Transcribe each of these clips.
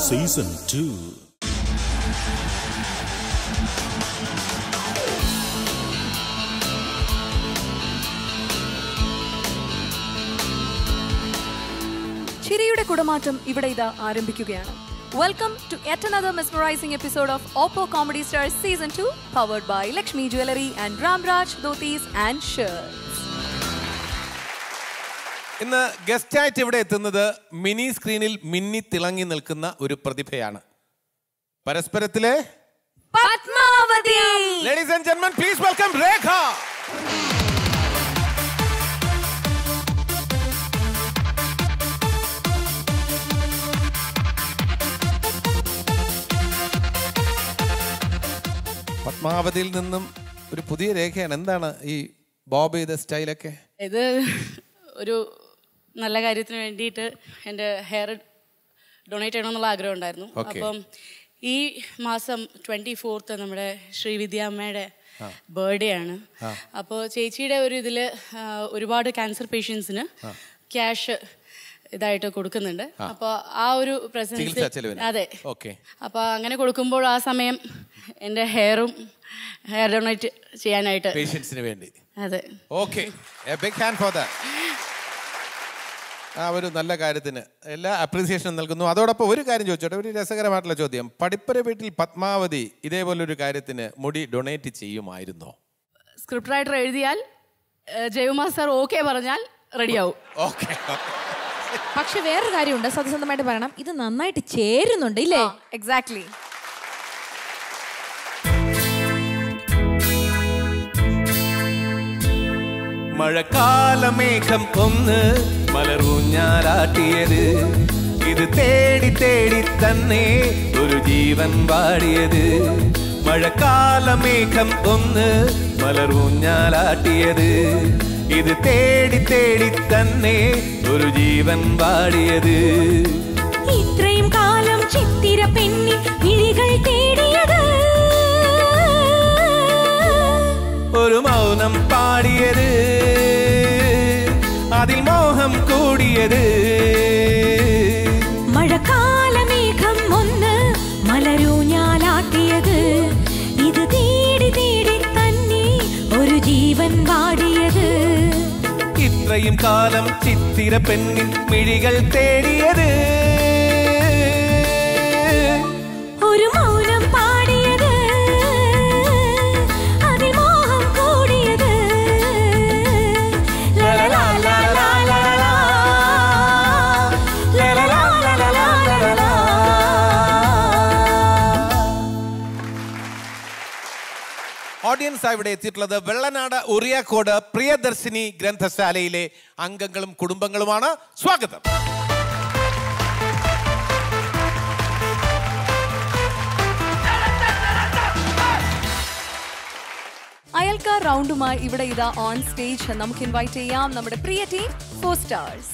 Season two ചിരിയുടെ കുടമാറ്റം ഇവിടെ ഇതാ ആരംഭിക്കുകയാണ് welcome to yet another mesmerising episode of Oppo comedy stars season two powered by Lakshmi jewellery and Ramraj dhotis and shirts ഇന്ന് ഗസ്റ്റായിട്ട് ഇവിടെ എത്തുന്നത് മിനി സ്ക്രീനിൽ മിന്നി തിളങ്ങി നിൽക്കുന്ന ഒരു പ്രതിഭയാണ് പരസ്പരത്തിലെ പത്മാവതി ലേഡീസ് ആൻഡ് ജെന്മൻ പ്ലീസ് വെൽക്കം രേഖ പത്മാവതിയിൽ നിന്നും ഒരു പുതിയ രേഖയാണ് എന്താണ് ഈ ബോബ് ചെയ്ത സ്റ്റൈലൊക്കെ ഇത് ഒരു നല്ല കാര്യത്തിന് വേണ്ടിയിട്ട് എൻ്റെ ഹെയർ ഡൊണേറ്റ് ചെയ്യണമെന്നുള്ള ആഗ്രഹം ഉണ്ടായിരുന്നു Okay. അപ്പം ഈ മാസം ട്വൻറ്റി ഫോർത്ത് നമ്മുടെ ശ്രീവിദ്യാമ്മയുടെ ബർത്ത്ഡേ ആണ് അപ്പോൾ ചേച്ചിയുടെ ഒരു ഇതിൽ ഒരുപാട് ക്യാൻസർ പേഷ്യൻസിന് ക്യാഷ് ഇതായിട്ട് കൊടുക്കുന്നുണ്ട് അപ്പോൾ ആ ഒരു ചികിത്സാ ചെലവിന്. പ്രസൻസ് അതെ Okay. അപ്പോൾ അങ്ങനെ കൊടുക്കുമ്പോൾ ആ സമയം എൻ്റെ ഹെയറും ഹെയർ ഡൊണേറ്റ് ചെയ്യാനായിട്ട് പേഷ്യൻസിന് വേണ്ടി അതെ okay big hand for that ആ ഒരു നല്ല കാര്യത്തിന് എല്ലാ അപ്രീസിയേഷനും നൽകുന്നു അതോടൊപ്പം ഒരു കാര്യം ചോദിച്ചോട്ടെ ഒരു രസകരമായിട്ടുള്ള ചോദ്യം പടിപ്പര വീട്ടിൽ പത്മാവതി ഇതേപോലൊരു കാര്യത്തിന് മുടി ഡൊണേറ്റ് ചെയ്യുമായിരുന്നോ സ്ക്രിപ്റ്റ് റൈറ്റർ എഴുതിയാൽ ഏഹ്, ജയകുമാർ സാർ ഓക്കെ പറഞ്ഞാൽ റെഡിയാവും ഓക്കെ പക്ഷെ വേറൊരു കാര്യമുണ്ട് സത്യസന്ധമായിട്ട് പറയണം ഇത് നന്നായിട്ട് ചേരുന്നുണ്ട് ഇല്ലേ എക്സാക്ട്ലി മഴക്കാലമേഘം ഒന്ന് മലർൂഞ്ഞാലാട്ടിയത് ഇത് തേടി തേടി തന്നെ ഒരു ജീവൻ പാടിയത് മഴക്കാലമേഘം ഒന്ന് മലർൂഞ്ഞാലാട്ടിയത് ഇത് തേടി തേടി തന്നെ ഒരു ജീവൻ പാടിയത് ഇത്രയും കാലം ചിത്തിര പെണ്ണിൻ വിഴികൾ തേടിയത് ഒരു മൗനം പാടിയത് അതിൽ മോഹം കൂടിയത് മഴക്കാലമേഘം ഒന്ന് മലരൂഞ്ഞാലാട്ടിയത് ഇത് തേടി തേടി തന്നെ ഒരു ജീവൻ വാടിയത് ഇത്രയും കാലം ചിത്തിര പെണ്ണിൻ മിഴികൾ തേടിയത് ഒരു മൗനം പാടിയത് അതിൽ മോഹം കൂടിയത് ലലലാ ലലലാ ലലലാ. ലലലാ ലലലാ ലലലാ. ഓഡിയൻസ് ഇവിടെ എത്തിയിട്ടുള്ളത് വെള്ളനാട് ഉറിയാക്കോട് പ്രിയദർശിനി ഗ്രന്ഥശാലയിലെ അംഗങ്ങളും കുടുംബങ്ങളുമാണ് സ്വാഗതം അയൽക്കാർ റൗണ്ടുമായി ഇവിടെ ഇതാ ഓൺ സ്റ്റേജ് നമുക്ക് ഇൻവൈറ്റ് ചെയ്യാം നമ്മുടെ പ്രിയ ടീം ഫോർ സ്റ്റാർസ്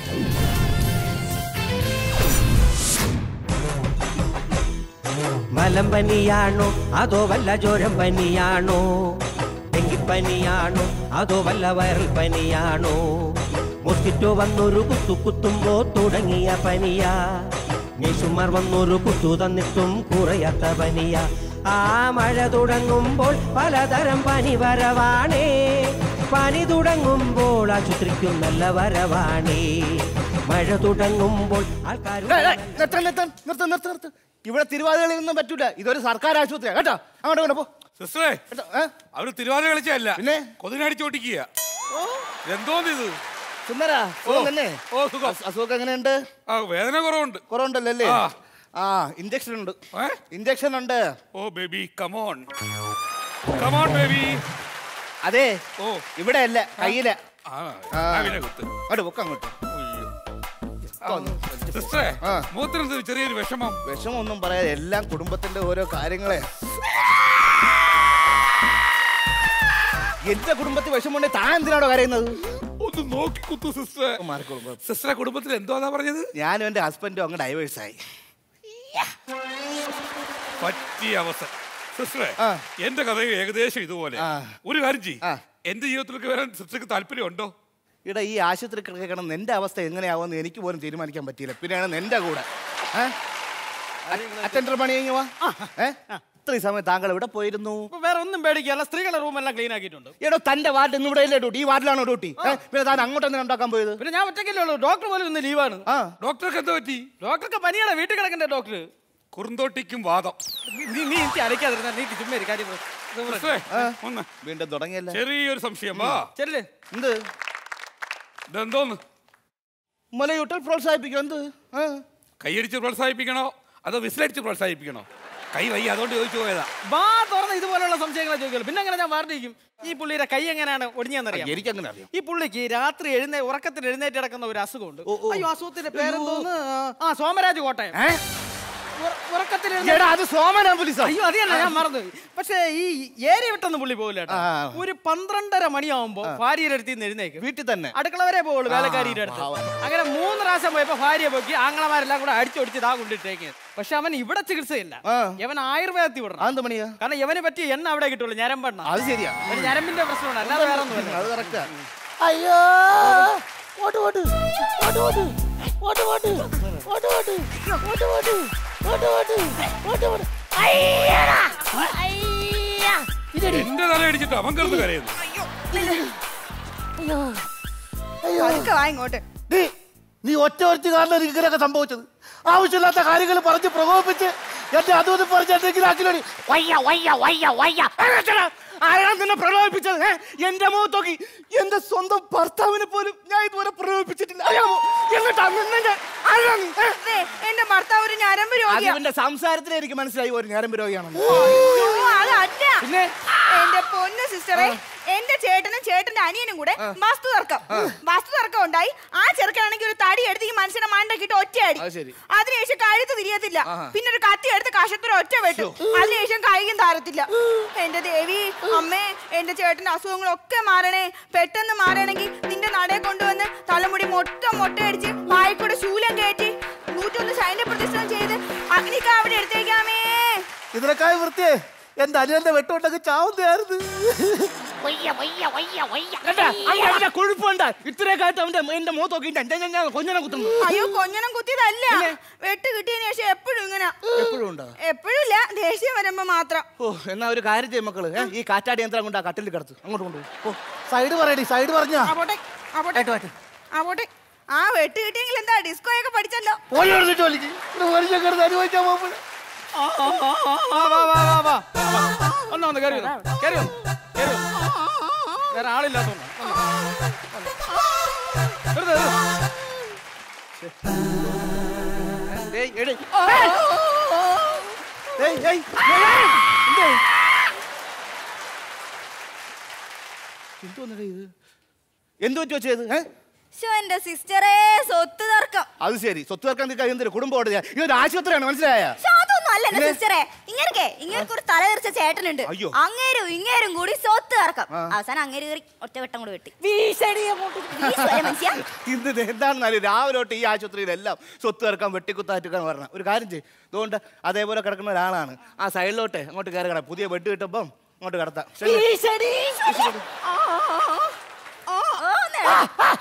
മലം പനിയാണോ അതോ വല്ല ജോരം പനിയാണോ ഡെങ്കിപ്പനിയാണോ അതോ വല്ല വൈറൽ പനിയാണോ മോസ്കിറ്റോ വന്നൊരു കുത്തു കുത്തുമ്പോ തുടങ്ങിയ പനിയാ നേഴ്സുമാർ വന്നൊരു കുത്തു തന്നിട്ടും കുറയാത്ത പനിയാ ആ മഴ തുടങ്ങുമ്പോൾ പലതരം പനി വരവാണേ പനി തുടങ്ങുമ്പോൾ ആശുപത്രിക്കും നല്ല വരവാണേ മഴ തുടങ്ങുമ്പോൾ ആൾക്കാർ നിർത്ത നിർത്ത നിർത്ത നിർത്ത നിർത്ത ഇവിടെ തിരുവാതിരകളിൽ നിന്നും പറ്റൂല ഇതൊരു സർക്കാർ ആശുപത്രിയാണ് കേട്ടോ അങ്ങോട്ട് കൊണ്ട് പോ സിസ്റ്ററേ കേട്ടോ, ഏ? അവര് തിരുവാതിര കളിച്ചല്ല പിന്നെ? കൊതിനടിച്ചോട്ടിക്കുക എന്തോന്ന് ഇത് സുന്ദരാ സുഖം തന്നെ ഓ സുഖം അസു- അസുഖം എങ്ങനെയുണ്ട് ആ വേദന കുറവുണ്ട് കുറവുണ്ടല്ലോ അല്ലേ ആ. ആ ഇഞ്ചക്ഷൻ ഉണ്ട് ഏ? ഇഞ്ചക്ഷൻ ഉണ്ട് oh baby come on come on baby അതെ ഓ ഇവിടെ അല്ല കയ്യില ആ ആ. പിന്നെ കുത്ത് അങ്ങോട്ട് പൊക്ക അങ്ങോട്ട് ഉയ്യോ. പൊക്ക ഒന്ന്. സിസ്റ്ററേ ആ. മൂത്രത്തിന് ചെറിയൊരു വിഷമം വിഷമൊന്നും പറയാതെ എല്ലാം കുടുംബത്തിന്റെ ഓരോ കാര്യങ്ങളെ എന്റെ കുടുംബത്തിൽ വിഷമമുണ്ടെങ്കിൽ താൻ എന്തിനാണോ കരയുന്നത് ഒന്ന് നോക്കി കുത്തു സിസ്റ്ററെ മാറിക്കോളും സിസ്റ്ററെ കുടുംബത്തിൽ എന്തോന്നാ പറഞ്ഞത് ഞാനും എന്റെ ഹസ്ബൻഡും അങ്ങ് ഡൈവേഴ്സായി പറ്റിയ അവസ്ഥ സിസ്റ്ററെ ആ. എന്റെ കഥയും ഏകദേശം ഇതുപോലെ ആ. ഒരു കാര്യം ചെയ്യ് ആ. എന്റെ ജീവിതത്തിലേക്ക് വരാൻ സിസ്റ്റർക്ക് താല്പര്യമുണ്ടോ ഇവിടെ ഈ ആശുപത്രി കിടക്കണം നിന്റെ അവസ്ഥ എങ്ങനെയാവുമെന്ന് എനിക്ക് പോലും തീരുമാനിക്കാൻ പറ്റിയില്ല പിന്നെയാണ് നിന്റെ കൂടെ ഏ? അറ്റൻഡർ പണി കഴിഞ്ഞു വാ ഏ ഇത്രയും സമയം താങ്കൾ എവിടെ പോയിരുന്നു ഇപ്പൊ വേറെ ഒന്നും പേടിക്കല്ല സ്ത്രീകളുടെ റൂമെല്ലാം ക്ലീൻ ആക്കിയിട്ടുണ്ട് എടോ തന്റെ വാർഡ് ഇന്ന് ഇവിടെ ഇല്ലേ ഡ്യൂട്ടി ഈ വാർഡിലാണോ ഡ്യൂട്ടി ഏ, പിന്നെ താൻ അങ്ങോട്ടൊന്നും ഉണ്ടാക്കാൻ പോയത് പിന്നെ ഞാൻ ഒറ്റയ്ക്കല്ലേ ഉള്ളൂ ഡോക്ടർ പോലും ഇന്ന് ലീവാണ് ആ ഡോക്ടർക്ക് എന്താ പറ്റി ഡോക്ടർക്ക് പനിയാണ് വീട്ടിൽ കിടക്കണ്ടേ ഡോക്ടർ കുറുന്തോട്ടിക്കും വാദം നീ നീ എനിക്ക് അലക്കാതിരുന്ന നീ ചുമ്മാ ഒരു കാര്യം മിസ്റ്ററേ, ഒന്ന് വീണ്ടും തുടങ്ങിയല്ലേ ചെറിയൊരു സംശയം വാ ചെല്ലേ എന്ത് ഇതെന്തോന്ന് മുലയൂട്ടൽ പ്രോത്സാഹിപ്പിക്കും എന്ത് ആ. കൈയടിച്ച് പ്രോത്സാഹിപ്പിക്കണോ അതോ വിസിലടിച്ച് പ്രോത്സാഹിപ്പിക്കണോ കൈ വയ്യ അതുകൊണ്ട് ചോദിച്ചു പോയതാ വാ തുറന്ന് ഇതുപോലുള്ള സംശയങ്ങളെ ചോദിക്കുള്ളൂ പിന്നെ എങ്ങനെ ഞാൻ വാർഡിക്കും ഈ പുള്ളിയുടെ കൈ എങ്ങനെയാണ് ഒടിഞ്ഞെന്നറിയാം എനിക്കങ്ങനെ അറിയാം ഈ പുള്ളിക്ക് രാത്രി എഴുന്നേ ഉറക്കത്തിൽ എഴുന്നേറ്റ് കിടക്കുന്ന ഒരു അസുഖമുണ്ട് അയ്യോ അസുഖത്തിന്റെ പേരെന്തോന്ന് ആ സോമരാജ് കോട്ടയം ഉറ- ഉറക്കത്തിൽ എഴുന്നേറ്റ് എടാ അത് സോമനാ പോലീസാ അയ്യോ അത് തന്നെ ഞാൻ മറന്നു പക്ഷേ ഈ ഏരിയ വിട്ടൊന്നും പുള്ളി പോകില്ല കേട്ടോ. ആ. ഒരു പന്ത്രണ്ടര മണിയാവുമ്പോ ഭാര്യയുടെ അടുത്ത് നിന്ന് എഴുന്നേക്കും വീട്ടിൽ തന്നെ അടുക്കള വരെ പോകുള്ളൂ വേലക്കാരിയുടെ അടുത്ത് അങ്ങനെ മൂന്ന് പ്രാവശ്യം പോയപ്പോ ഭാര്യ പോക്കി ആങ്ങളമാരെല്ലാം കൂടെ അടിച്ചൊടിച്ച് ഇതാ കൊണ്ടിട്ടേക്ക് പക്ഷെ അവൻ ഇവിടെ ചികിത്സയില്ല ആ. ഇവൻ ആയുർവേദത്തിൽ വിടണം അതെന്ത് പണിയാ കാരണം ഇവന് പറ്റിയ എണ്ണ അവിടെ കിട്ടുള്ളൂ ഞരമ്പെണ്ണ അത് ശരിയാ ഒരു ഞരമ്പിന്റെ പ്രശ്നമാണ് അല്ലാതെ വേറെ ഒന്നുമില്ല അത് കറക്റ്റാ അയ്യോ ഓട്ട് ഓട്ട് ഓട്ട് ഓട്ട് ഓട്ട് ഓട്ട് ഓട്ട് ഓട്ട് ഓട്ട് ഓട്ട് ഓട്ട് ഓട്ട് ഓട്ട് ഓട്ട് അയ്യടാ അയ്യാ ഇതടി എന്റെ തല അടിച്ചിട്ട് അവൻ കിടന്ന് കരയുന്നു അയ്യോ അയ്യോ പതുക്കെ വാ ഇങ്ങോട്ട് നീ നീ ഒറ്റ ഒരുത്തി കാരണം ഇങ്ങനെയൊക്കെ സംഭവിച്ചത് ആവശ്യമില്ലാത്ത കാര്യങ്ങൾ പറഞ്ഞ് പ്രകോപിപ്പിച്ച് എന്റെ അതും പറഞ്ഞ് എന്തെങ്കിലും ആക്കിലോടി വയ്യ വയ്യ വയ്യ വയ്യ എഴുന്നേറ്റടാ. ആരാണ് നിന്നെ പ്രലോഭിപ്പിച്ചത് ഏ? എന്റെ മുഖത്ത് നോക്കി എന്റെ സ്വന്തം ഭർത്താവിനെ പോലും ഞാൻ ഇതുവരെ പ്രലോഭിപ്പിച്ചിട്ടില്ല അറിയാമോ എന്നിട്ടാ നിന്നെ ഞാൻ- ആരാ നീ? ഏ? ദേ, എന്റെ ഭർത്താവ് ഒരു ഞരമ്പ് രോഗിയാ അതിന്റെ സംസാരത്തിൽ എനിക്ക് മനസ്സിലായി ഒരു ഞരമ്പ് രോഗിയാണെന്ന് അയ്യോ, അതല്ല പിന്നെ എന്റെ പൊന്ന് സിസ്റ്ററെ എന്റെ ചേട്ടനും ചേട്ടന്റെ അനിയനും കൂടെ വസ്തു തർക്കം വസ്തു തർക്കം ഉണ്ടായി ആ ചെറുക്കാണെങ്കിൽ ഒരു തടി എടുത്ത് ഈ മനുഷ്യനെ മണ്ടക്കിട്ട് ഒറ്റയടി അത് ശരി. അതിനുശേഷം കഴുത്ത് തിരിയത്തില്ല പിന്നെ ഒരു കത്തി എടുത്ത് കഷത്തിന് ഒറ്റ വെട്ടു അതിനുശേഷം കൈയും താരത്തില്ല എന്റെ ദേവി അമ്മേ എന്റെ ചേട്ടന്റെ അസുഖങ്ങളൊക്കെ മാറണേ പെട്ടെന്ന് മാറണമെങ്കിൽ നിന്റെ നടയെ കൊണ്ടുവന്ന് തലമുടി മൊത്തം മൊട്ടയടിച്ച് വായിക്കൂടെ ശൂലം കയറ്റി നൂറ്റൊന്ന് സൈന്യ പ്രതിഷ്ഠം ചെയ്ത് അഗ്നിക്കാവിടെ എടുത്തേക്കാമേ ഇതിനേക്കായി വൃത്തിയേ എന്റെ അനിയന്റെ വെട്ടുണ്ടെങ്കിൽ ചാവുന്നതായിരുന്നു കേട്ടാ? അവന്റെ അവന്റെ കൊഴുപ്പുണ്ട് ഇത്രയൊക്കെ അവന്റെ എന്റെ മുഖത്ത് നോക്കിയിട്ട് എന്റെ ഞാൻ കൊഞ്ഞനെ കുത്തുന്നു അയ്യോ കൊഞ്ഞനം കുത്തിയതല്ല വെട്ട് കിട്ടിയതിന് ശേഷം എപ്പോഴും ഇങ്ങനെ എപ്പോഴും ഉണ്ടോ എപ്പോഴും ഇല്ല ദേഷ്യം വരുമ്പോ മാത്രം ഓ എന്നാ ഒരു കാര്യം ചെയ്യും മക്കള് ഏ? ഈ കാറ്റാടി യന്ത്രം കൊണ്ട് ആ കട്ടിൽ കിടത്ത് അങ്ങോട്ട് കൊണ്ടുപോകും ഓ സൈഡ് പറയടി സൈഡ് പറഞ്ഞാ ആ പോട്ടെ ആ പോട്ടെ ആയിട്ട് മാറ്റ്. ആ പോട്ടെ ആ വെട്ട് കിട്ടിയെങ്കിൽ എന്താ ഡിസ്കോ ഒക്കെ പഠിച്ചല്ലോ പോയി എഴുന്നിട്ട് വലിക്ക് ഇവിടെ മനുഷ്യൻ കിടന്ന് അനുഭവിക്കാൻ പോകുമ്പോൾ ആ, ആ, ആ, ആ, വാ, വാ, വാ, വാ. ഒന്ന് വന്ന് കയറി വന്നോ. കയറി വന്നോ. കയറി വന്നോ. വേറെ ആളില്ലാത്തോണ്ട് ഏയ്, എടി. ഏയ്. ഏയ്, ഏയ്, ഏയ്. എന്തേ? എന്തോന്നടാ ഇത് എന്ത് പറ്റി വെച്ചത് ഏ ശോ എന്റെ സിസ്റ്ററെ സ്വത്ത് തർക്കം അത് ശരി സ്വത്ത് തീർക്കാൻ നിൽക്കാൻ എന്തൊരു കുടുംബം ഇതൊരു ആശുപത്രിയാണ് മനസ്സിലായ ശോ, അതൊന്നും അല്ല എന്റെ സിസ്റ്ററെ ഇങ്ങനൊക്കെ ഇങ്ങനൊക്കെ ഒരു തലതെറിച്ച ചേട്ടനുണ്ട് അയ്യോ. അങ്ങേരും ഇങ്ങേരും കൂടി സ്വത്ത് തർക്കം അവസാനം അങ്ങേര് കയറി ഒറ്റ വെട്ടം കൂടി വെട്ടി വീശടി അങ്ങോട്ട്. വീശുവല്ലേ മനുഷ്യ? ഇന്ന് ഇത് എന്താണെന്നാലും രാവിലെ തൊട്ട് ഈ ആശുപത്രിയിലെല്ലാം സ്വത്ത് തീർക്കാൻ വെട്ടിക്കുത്താറ്റിക്കാൻ പറഞ്ഞ ഒരു കാര്യം ചെയ്യും അതുകൊണ്ട് അതേപോലെ കിടക്കുന്ന ഒരാളാണ് ആ സൈഡിലോട്ട് അങ്ങോട്ട് കയറി കിടക്കാം പുതിയ ബെഡ് കിട്ടുമ്പം അങ്ങോട്ട് കിടത്താം ശരി. വീശടി. ആ, ആ, ആ. ആ, ആ, നേരെ.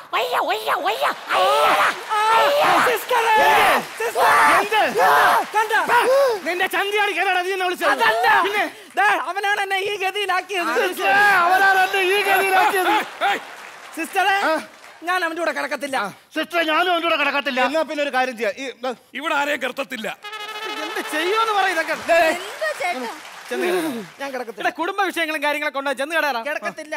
എന്ത്? നിന്റെ ചന്തിയാണ് കേരള നീ എന്നെ വിളിച്ചത് അതല്ല. പിന്നെ ദേ, അവനാണ് എന്നെ ഈ ഗതിയിലാക്കിയത് ഏ, അവനാണ് എന്നെ ഈ ഗതിയിലാക്കിയത്. സിസ്റ്ററെ ഞാൻ അവന്റെ കൂടെ കിടക്കത്തില്ല സിസ്റ്ററെ ഞാനും അവൻ്റെ കൂടെ കിടക്കത്തില്ല എന്നാ പിന്നെ ഒരു കാര്യം ചെയ്യാം ഈ, ദാ, ഇവിടെ ആരെയും കിടത്തത്തില്ല എന്ത് ചെയ്യുമെന്ന് പറ ഇതൊക്കെ എന്താ ചേട്ടാ ചെന്ന് കിടക്കാം. ഞാൻ കിടക്കത്തില്ല കുടുംബ വിഷയങ്ങളും കാര്യങ്ങളൊക്കെ ഉണ്ടോ ചെന്ന് കിടക്കാം കിടക്കത്തില്ല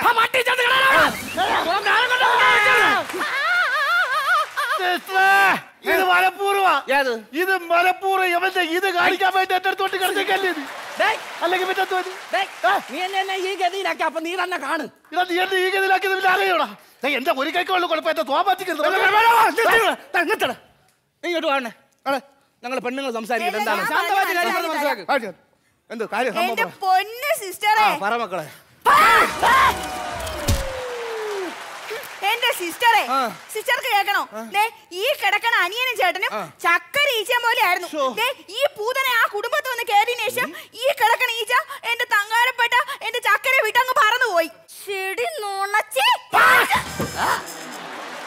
സിസ്റ്ററെ, ഇത് മനഃപൂർവ്വമാ. ഇത് മനഃപൂർവ്വം ഇവന്റെ ഇത് കാണിക്കാൻ വേണ്ടി എന്റെ അടുത്തോട്ട് കിടത്തേക്കല്ലേ ഇത് അല്ലെങ്കിൽ പിന്നെ എന്തുവാ ഇത്? നീ എന്നെ എന്നെ ഈ ഗതിയിലാക്കി അപ്പൊ നീ തന്നെ കാണ് ഇതാ നീ എന്നെ ഈ ഗതിയിലാക്കിയത് പിന്നെ അറിയൂടാ ദേ, എന്റെ ഒരു കൈക്കുള്ള കുഴപ്പം എന്റെ തോമാറ്റിക്കരുത് ഇങ്ങോട്ട് വേണേ ഞങ്ങൾ പെണ്ണുങ്ങൾ സംസാരിക്കുന്നത് എന്താണ് ഞാൻ ശാന്തമായിട്ട് കാര്യം പറഞ്ഞ് പറഞ്ഞ് മനസ്സിലാക്ക് കാര്യം. എന്ത് കാര്യം സംഭവം എന്റെ പറ. പൊന്ന് സിസ്റ്ററെ ആ, പറ മക്കളെ എന്റെ സിസ്റ്ററെ ആ. സിസ്റ്റർക്ക് കേൾക്കണോ ദേ ഈ കിടക്കണ അനിയനും ചേട്ടനും ചക്കര ഈച്ച പോലെ ആയിരുന്നു ശോ. ദേ ഈ പൂതനെ ആ കുടുംബത്തിൽ വന്ന് കയറിയതിനു ശേഷം ഈ കിടക്കണ ഈച്ച എന്റെ തങ്കാരപ്പെട്ട എന്റെ ചക്കരെ വിട്ടങ്ങ് പറന്നു പോയി ചെടി നുണച്ചി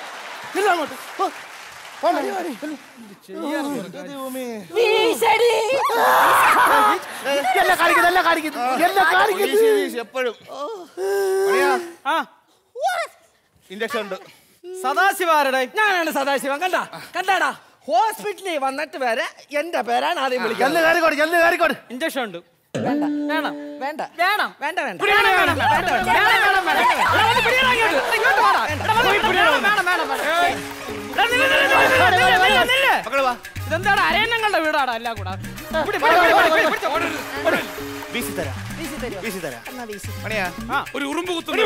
ഇല്ല അങ്ങോട്ട് ഓ, പോണേ. ദൈവമേ. വീശടി എല്ലാം കാണിക്കുന്നു എല്ലാം കാണിക്കുന്നു എല്ലാം കാണിക്കുന്നു എപ്പോഴും ആ ഇൻഡക്ഷൻ ഉണ്ട് സദാശിവാരുടെ ഞാനാണ് സദാശിവൻ കണ്ട കണ്ടാടാ ഹോസ്പിറ്റലിൽ വന്നിട്ട് വരെ എന്റെ പേരാണ് ആദ്യം ചെന്ന് വിളിക്കുന്നത് കയറിക്കോട് ചെന്ന് കയറിക്കോട് ഇഞ്ചക്ഷൻ ഉണ്ട് വേണ്ട വേണം വേണ്ട വേണം വേണ്ട വേണ്ട വേണം, വേണം, വേണം, വേണം, വേണം, വേണം. എടാ, ഒന്ന് പിടിയെടാ ഇങ്ങോട്ട്. എടാ, ഇങ്ങോട്ട് വാടാ. എടാ, വന്ന് പിടിയെടാ. വേണം, വേണം, വേണം. എടാ, നില്ല്, നില്ല്, നില്ല്, നില്ല്, നില്ല്, നില്ല്. മക്കള് വാ ഇതെന്താണ് അരയന്നങ്ങളുടെ വീടാടാ എല്ലാം കൂടെ പിടി, പിടി, പിടി, പിടി, പിടി. വീശി തരാം വീശി തരാം മണിയാ ഒരു ഉറുമ്പ് കുത്തുന്നു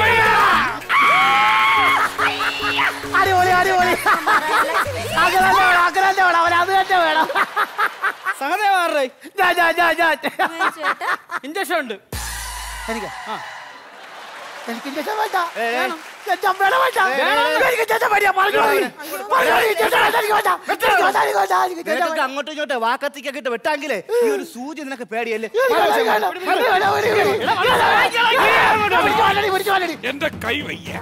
അടിപൊളി അടിപൊളി അങ്ങനെ തന്നെ വേണം അങ്ങനെ തന്നെ വേണം അവൻ അത് തന്നെ വേണം സഹദേവാരുടെ ഞാൻ ഞാൻ ഞാൻ ഞാൻ ഇഞ്ചക്ഷൻ ഉണ്ട് എനിക്ക് എനിക്ക് ഇഞ്ചക്ഷൻ വേണ്ട എന്റെ അമ്മയുടെ വേണ്ട എനിക്ക് ഇഞ്ചക്ഷൻ വേണ്ട പറഞ്ഞു പറഞ്ഞു ഇഞ്ചക്ഷൻ വേണ്ട എനിക്ക് വേണ്ട എനിക്ക് വേണ്ട എനിക്ക് വേണ്ട എനിക്ക് ഇഞ്ചക്ഷൻ നിനക്കൊക്കെ വേണ്ട അങ്ങോട്ടും ഇങ്ങോട്ടും വാക്കത്തിക്കൊക്കെ ഇട്ട് വെട്ടാങ്കിലേ ഈ ഒരു സൂചി നിനക്ക് പേടിയല്ലേ വേണ്ട, വേണ്ട, വേണ്ട, വേണ്ട, ഒരു മിനിറ്റ്. പിടിച്ച് വാലടി, പിടിച്ച് വാലടി. എന്റെ കൈ വയ്യ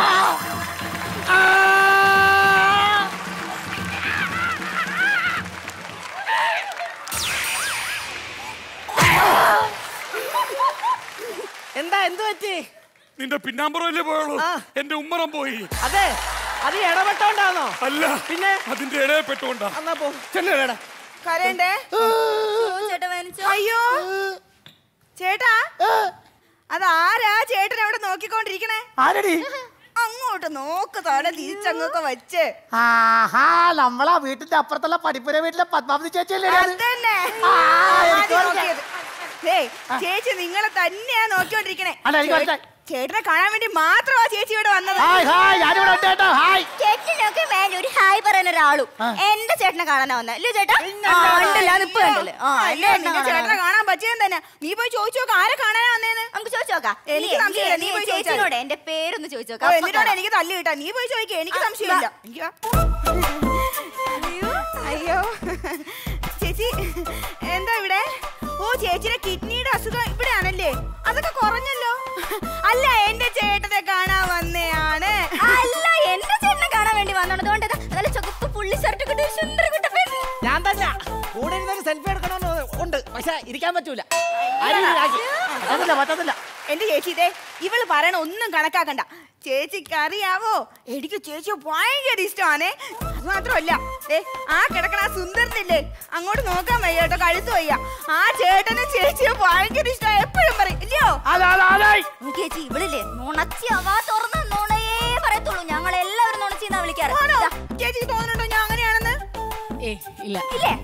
എന്താ എന്ത് പറ്റി നിന്റെ പിന്നാമ്പുറമല്ലേ പോയുള്ളൂ എന്റെ ഉമ്മറം പോയി അതെ അത് ഇടപെട്ടോണ്ടാണോ അല്ല പിന്നെ അതിന്റെ ഇടയിൽ പെട്ടുകൊണ്ടാ എന്നാ പോ ചെല്ലുടാ കരയണ്ടേ ചേട്ടാ വേനിച്ചോ അയ്യോ ചേട്ടാ അതാരാ ചേട്ടൻ അവിടെ നോക്കിക്കൊണ്ടിരിക്കണേ ആരടി അങ്ങോട്ട് നോക്ക് തല തിരിച്ചങ്ങൊക്കെ വെച്ച് ആഹാ നമ്മളാ വീട്ടിന്റെ അപ്പുറത്തുള്ള പഠിപ്പുര വീട്ടിലെ പത്മാവതി ചേച്ചിയല്ലേ അത്? അതന്നെ ആ, ആദ്യം എനിക്ക് മനസ്സിലായി. നോക്കിയത്. ദേ, ചേച്ചി നിങ്ങളെ തന്നെയാ നോക്കിക്കൊണ്ടിരിക്കണേ അല്ല, എനിക്ക് മനസ്സിലായി. ചേട്ടനെ കാണാൻ വേണ്ടി മാത്രമാ ചേച്ചി ഇവിടെ വന്നത് ഹായ് ഹായ് ഞാനിവിടെ ഉണ്ട് കേട്ടോ ഹായ് ചേട്ടനൊക്കെ മേലെ ഒരു ഹായ് പറയുന്ന ഒരാളും എന്റെ ചേട്ടനെ കാണാനാ വന്നത് അല്ലേ ചേട്ടാ ആ, ഉണ്ടല്ലോ ഇപ്പൊ ഉണ്ടല്ലോ ആ അല്ലേ, നിന്റെ ചേട്ടനെ കാണാൻ പറ്റിയെന്ന് തന്നെ നീ പോയി ചോദിച്ചു നോക്ക് ആരെ കാണാനാ വന്നേന്ന് നമുക്ക് ചോദിച്ചു നോക്കാം എനിക്ക് സംശയമില്ല, നീ പോയി ചോദിച്ചാ ചേച്ചിനോട് എന്റെ പേരൊന്ന് ചോദിച്ചു ഓ, നോക്കാം എന്നിട്ടാണ് എനിക്ക് തല്ലി കിട്ടാ നീ പോയി ചോദിക്കേ എനിക്ക് ആ, സംശയമില്ല എനിക്ക് വാ. അയ്യോ ചേച്ചി എന്താ ഇവിടെ ഓ ചേച്ചിയുടെ കിഡ്നിയുടെ അസുഖം ഇവിടെയാണല്ലേ അതൊക്കെ കുറഞ്ഞല്ലോ അല്ല എന്റെ ചേട്ടനെ കാണാൻ വന്നയാണ് അല്ല എന്റെ ചേട്ടനെ കാണാൻ വേണ്ടി വന്നത് അതുകൊണ്ട് ഇത് നല്ല ചുവപ്പ് പുള്ളി ഷർട്ട് കിട്ടിയ സുന്ദര കുട്ട പെണ്ണ് ഞാൻ തന്നെ കൂടെ ഇരുന്നൊരു സെൽഫി എടുക്കണമെന്ന് ഉണ്ട് പക്ഷെ ഇരിക്കാൻ പറ്റൂല ആരും ഇതാക്കി. പറ്റത്തില്ല പറ്റത്തില്ല എന്റെ ചേച്ചി ഇതേ ഇവള് പറയണ ഒന്നും കണക്കാക്കണ്ട ചേച്ചിക്ക് അറിയാവോ എനിക്ക് ചേച്ചി ഭയങ്കര ഇഷ്ടമാണേ അത് മാത്രമല്ല ഏ ആ കിടക്കണ ആ സുന്ദരനില്ലേ അങ്ങോട്ട് നോക്കാൻ വയ്യ കേട്ടോ കഴുത്ത് വയ്യ ആ ചേട്ടന് ചേച്ചിയെ ഭയങ്കര ഇഷ്ടം എപ്പോഴും പറയും ഇല്ലയോ അതെ അതെ അതെ ചേച്ചി ഇവളില്ലേ നുണച്ചി അവാ തുറന്ന് നുണയേ പറയത്തുള്ളൂ ഞങ്ങൾ എല്ലാവരും നുണച്ചിന്നാ വിളിക്കാറ് ആണോ ദാ, ചേച്ചിക്ക് തോന്നുന്നുണ്ടോ ഞാൻ അങ്ങനെയാണെന്ന് ഏ ഇല്ല ഇല്ലേ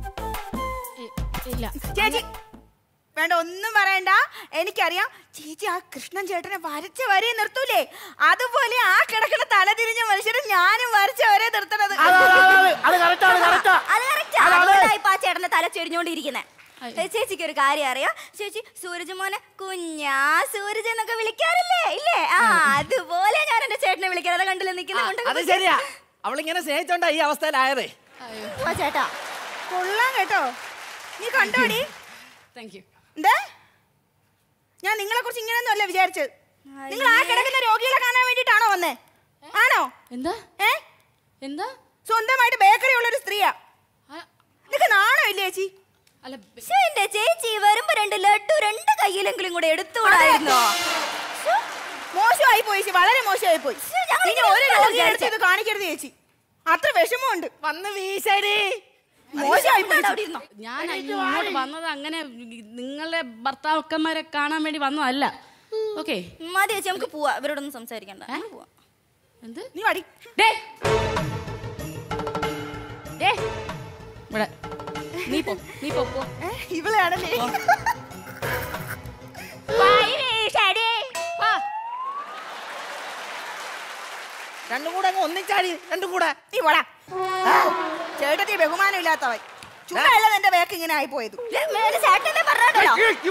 ഇല്ല ചേച്ചി വേണ്ട ഒന്നും പറയണ്ട എനിക്കറിയാം ചേച്ചി ആ കൃഷ്ണൻ ചേട്ടനെ വരച്ച വരെ നിർത്തൂലേ അതുപോലെ ആ കിടക്കണ തല തിരിഞ്ഞ മനുഷ്യരെ ഞാനും വരച്ച വരെ നിർത്തണത് അതെ അതെ അതെ അത് കറക്റ്റാ അത് കറക്റ്റാ അത് correct ആ. അതുകൊണ്ടാ ഇപ്പൊ ആ ചേട്ടന്റെ തല ചെടിഞ്ഞോണ്ടിരിക്കുന്നെ ചേച്ചിക്ക് ഒരു കാര്യം അറിയാം ചേച്ചി സൂരജ് മോനെ കുഞ്ഞാ സൂരജ് എന്നൊക്കെ വിളിക്കാറില്ലേ ഇല്ലേ ആ അതുപോലെ ഞാൻ എന്റെ ചേട്ടനെ വിളിക്കാറ് കണ്ടില്ല അത് നിൽക്കുന്ന ശരിയാ അവളിങ്ങനെ സ്നേഹിച്ചോണ്ടാ ഈ അവസ്ഥയിലായതേ ചേട്ടാ കൊള്ളാം കേട്ടോ നീ കണ്ടോടി താങ്ക് യു എന്താ ഞാൻ നിങ്ങളെ കുറിച്ച് ഇങ്ങനെയൊന്നും അല്ല വിചാരിച്ചത് നിങ്ങൾ ആ കിടക്കുന്ന രോഗികളെ കാണാൻ വേണ്ടിട്ടാണോ വന്നേ ആണോ എന്താ ഏ എന്താ സ്വന്തമായിട്ട് ബേക്കറി ഉള്ള ഒരു സ്ത്രീയാ നിനക്ക് നാണോ ഇല്ലേ ചേച്ചി അല്ല ശ്ശേ, എന്റെ ചേച്ചി വരുമ്പോ രണ്ട് ലഡു രണ്ട് കയ്യിലെങ്കിലും കൂടെ എടുത്തുകൂടായിരുന്നോ മോശമായി പോയി ചേച്ചി വളരെ മോശമായി പോയി ഞങ്ങൾ ഇനി ഇങ്ങനെ ഒരു ഒന്നും രോഗിയെ വിചാരിച്ച- അടുത്ത് ഇത് കാണിക്കരുത് ചേച്ചി അത്ര വിഷമമുണ്ട് വന്ന് വീശടി മോശമായി പോയി അവിടെ ചേച്ചി. ഇരുന്നോ ഞാൻ ഇങ്ങോട്ട് വന്നത് അങ്ങനെ നിങ്ങളെ ഭർത്താക്കന്മാരെ കാണാൻ വേണ്ടി വന്നതല്ല ഓക്കെ മതി ചേച്ചി നമുക്ക് പോവാ ഇവരോടൊന്നും സംസാരിക്കണ്ട നമുക്ക് പോവാം. എന്ത് നീ വടി ഡേ ഡേ ഇവിടെ നീ പോ നീ പോ പോ ഏ, ഇവളെയാണല്ലേ രണ്ടും കൂടെ അങ്ങ് ഒന്നിച്ചാടി രണ്ടും കൂടെ നീ പോടാ ചേട്ടത്തി ബഹുമാനം ഇല്ലാത്തവൻ ചൂടല്ല എന്റെ ബാക്ക് ഇങ്ങനെ ആയി പോയത് ദേ, മേലെ ചേട്ടനെ പറഞ്ഞോണ്ടല്ലോ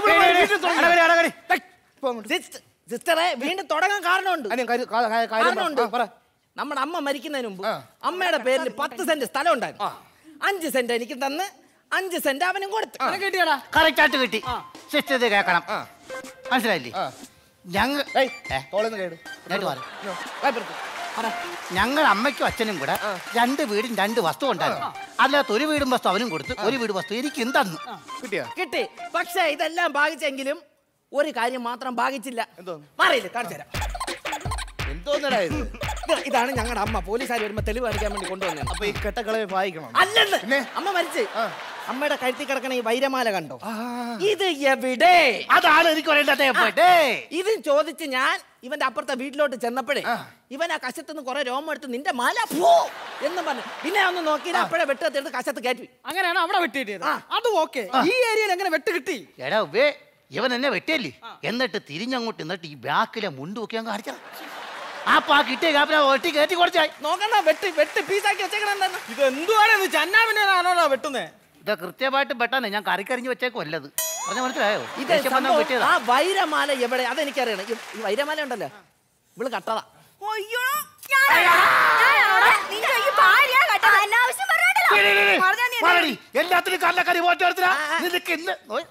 സിസ്റ്റ- സിസ്റ്ററെ വീണ്ടും തുടങ്ങാൻ കാരണമുണ്ട് അനിയൻ കാര്യം- കാ- കാ- കാര്യം പറ. കാരണമുണ്ട് ആ, പറ. നമ്മുടെ അമ്മ മരിക്കുന്നതിന് മുമ്പ് അമ്മയുടെ പേരിൽ പത്ത് സെന്റ് സ്ഥലം ഉണ്ടായിരുന്നു അഞ്ച് സെന്റ് എനിക്ക് തന്ന് അഞ്ച് സെന്റ് അവനും കൊടുത്തു കിട്ടിയടാ കറക്റ്റ് ആയിട്ട് കിട്ടി സിസ്റ്റർ ഇത് കേൾക്കണം മനസ്സിലായില്ലേ ഞങ്ങൾ ഏയ്, തോളിന്ന് കേട് ഇങ്ങോട്ട് മാറ്. വായ്പെടുത്തു. ഞങ്ങൾ അമ്മയ്ക്കും അച്ഛനും കൂടെ രണ്ട് വീടും രണ്ട് വസ്തു ഉണ്ടായിരുന്നു അതിനകത്ത് ഒരു വീടും വസ്തു അവനും കൊടുത്ത് ഒരു വീട് വസ്തു എനിക്ക് എന്തന്ന് കിട്ടിയോ കിട്ടി പക്ഷേ ഇതെല്ലാം ഭാഗിച്ചെങ്കിലും ഒരു കാര്യം മാത്രം ഭാഗിച്ചില്ല എന്തോ മാറിയില്ല കാണിച്ചു തരാം എന്തോന്നടാ ഇത് ഇത് ഇതാണ് ഞങ്ങളുടെ അമ്മ പോലീസുകാർ വരുമ്പോ തെളിവ് കാണിക്കാൻ വേണ്ടി കൊണ്ടുവന്നത് അപ്പൊ ഈ കെട്ടക്കളെ വായിക്കണം അല്ലെന്ന് അമ്മ മരിച്ച് അമ്മയുടെ കഴുത്തിൽ കിടക്കണ ഈ വൈരമാല കണ്ടോ ഇത് എവിടെ അതാണ് എനിക്ക് പറയേണ്ടത് എവിടെ ഇത് ചോദിച്ച് ഞാൻ ഇവന്റെ അപ്പുറത്തെ വീട്ടിലോട്ട് ചെന്നപ്പോഴേ ഇവൻ ആ കശത്തുനിന്ന് കുറെ രോമം എടുത്ത് നിന്റെ മാല പോ എന്ന് പറഞ്ഞു പിന്നെ ഒന്ന് നോക്കിയില്ല അപ്പോഴേ വെട്ടെടുത്ത് കശത്ത് കയറ്റി അങ്ങനെയാണ് അവിടെ വെട്ട് കിട്ടിയത് അത് ഓക്കെ ഈ ഏരിയയിൽ എങ്ങനെ വെട്ട് കിട്ടി എടാ വേ ഇവൻ എന്നെ വെട്ടിയല്ലേ എന്നിട്ട് തിരിഞ്ഞങ്ങോട്ട് എന്നിട്ട് ഈ ബാക്കിലെ മുണ്ട് നോക്കി അങ്ങ് കാണിച്ചാ അപ്പൊ ആ കിട്ടിയ കാപ്പിനെ ഒട്ടി കയറ്റി കുറച്ചായി നോക്കണ്ട വെട്ടി വെട്ടി പീസാക്കി വെച്ചേക്കണെന്നു ഇത് എന്തുവാണ് ഇത് ചന്നാവിനാണോ വെട്ടുന്നേ ഇത് കൃത്യമായിട്ട് പെട്ടെന്ന് ഞാൻ കറിക്കരിഞ്ഞ് വെച്ചേക്കും വല്ലത് പറഞ്ഞ മനസ്സിലായോ ഇത് ദേഷ്യം വന്നാ സംഭവം വെട്ടിയതാ. ആ വൈരമാല എവിടെ അതെനിക്കറിയണം ഈ- ഈ വൈരമാല ഉണ്ടല്ലോ ഇവള് കട്ടതാ അയ്യോ ഞാനാണോടാ? നിന്റെ ഈ ഭാര്യ കെട്ടത്. അനാവശ്യം പറഞ്ഞോണ്ടല്ലോ. ഡേയ്, ഡേയ്, ഡേയ്. പറഞ്ഞാ നീ മാറടി. എല്ലാത്തിനും കല്ലക്കരി പോറ്റെടുത്തിനാ നിനക്ക് ഇന്ന് ഓയ്.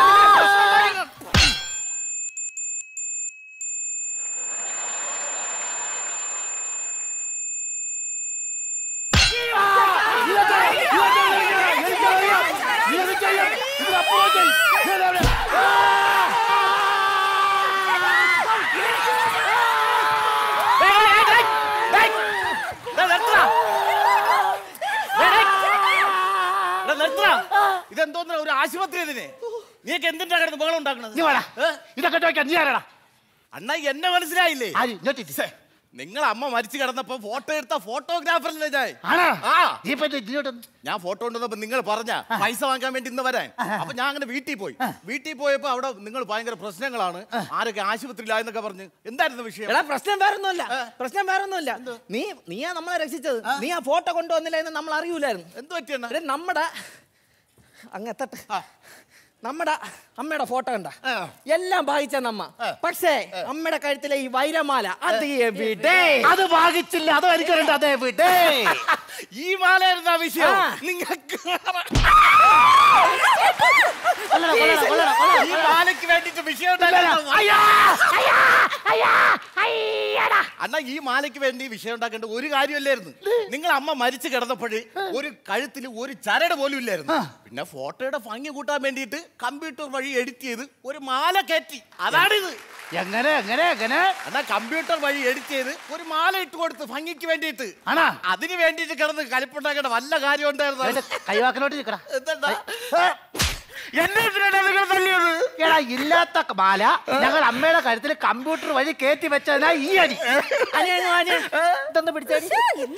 ഇതെന്തോന്ന ഒരു ആശുപത്രി ഇതിന് നീക്ക് എന്തിന്റെ കിടന്ന് ബഹളം ഉണ്ടാക്കണത് നീ വാടാ. ഇതൊക്കെ ചോദിക്കാൻ നീ ആരാടാ അണ്ണാ എന്നെ മനസ്സിലായില്ലേ ആര് ഇങ്ങോട്ട് ഇരി. നിങ്ങൾ അമ്മ മരിച്ചു കിടന്നപ്പോ ഫോട്ടോ എടുത്ത ഫോട്ടോഗ്രാഫറല്ലേ ഞാൻ ആണോ ആ നീ ഇപ്പൊ ഇത് ഇങ്ങോട്ട് വന്ന്. ഞാൻ ഫോട്ടോ കൊണ്ടുവന്നപ്പോ നിങ്ങൾ പറഞ്ഞ പൈസ വാങ്ങാൻ വേണ്ടി ഇന്ന് വരാൻ അപ്പൊ ഞാൻ അങ്ങനെ വീട്ടിൽ പോയി വീട്ടിൽ പോയപ്പോ അവിടെ നിങ്ങൾ ഭയങ്കര പ്രശ്നങ്ങളാണ് ആരൊക്കെ ആശുപത്രിയിലായെന്നൊക്കെ പറഞ്ഞ് എന്തായിരുന്നു വിഷയം എടാ പ്രശ്നം വേറൊന്നുമല്ല പ്രശ്നം വേറൊന്നുമല്ല നീ നീയാ നമ്മളെ രക്ഷിച്ചത് നീ ആ ഫോട്ടോ കൊണ്ടുവന്നില്ല എന്ന് നമ്മൾ അറിയൂലായിരുന്നു എന്ത് പറ്റിയെണ്ണ എടേ, നമ്മുടെ അങ്ങ് എത്തട്ടെ നമ്മുടെ അമ്മയുടെ ഫോട്ടോ കണ്ട എല്ലാം ഭാഗിച്ച നമ്മ പക്ഷേ അമ്മയുടെ കഴുത്തിലെ ഈ വൈരമാല അത് എവിടെ അത് ഭാഗിച്ചില്ല അത് എനിക്ക് വേണ്ട അതെ വിടേ ഈ മാലായിരുന്നു ആ വിഷയം ആ. നിങ്ങൾക്ക് കൊല്ലടാ, കൊല്ലടാ, കൊല്ലടാ, കൊല്ലടാ. ഈ മാലയ്ക്ക് വേണ്ടിട്ട് വിഷയം ഉണ്ടായിരുന്നു. അണ്ണാ ഈ മാലയ്ക്ക് വേണ്ടി വിഷയം ഉണ്ടാക്കേണ്ട ഒരു കാര്യമല്ലായിരുന്നു നിങ്ങൾ അമ്മ മരിച്ചു കിടന്നപ്പോഴ് ഒരു കഴുത്തിൽ ഒരു ചരട് പോലും ഇല്ലായിരുന്നു പിന്നെ ഫോട്ടോയുടെ ഭംഗി കൂട്ടാൻ വേണ്ടിയിട്ട് കമ്പ്യൂട്ടർ വഴി എഡിറ്റ് ചെയ്ത് ഒരു മാല കയറ്റി അതാണിത് എങ്ങനെ എങ്ങനെ എങ്ങനെ എന്നാ കമ്പ്യൂട്ടർ വഴി എഡിറ്റ് ചെയ്ത് ഒരു മാല ഇട്ട് കൊടുത്ത് ഭംഗിക്ക് വേണ്ടിയിട്ട് ആണാ അതിന് വേണ്ടിയിട്ട് കിടന്ന് കലിപ്പുണ്ടാക്കേണ്ട വല്ല കാര്യം ഉണ്ടായിരുന്നു കൈവാക്കിലോട്ട് നിൽക്കടാ എന്താ എന്നെ എന്തിനാണ് നിങ്ങൾ തല്ലിയത് എടാ ഇല്ലാത്ത മാല ഞങ്ങൾ അമ്മയുടെ കഴുത്തിൽ കമ്പ്യൂട്ടർ വഴി കയറ്റി വെച്ചതിനാ ഈ അടി ഇതൊന്ന് പിടിച്ചേടി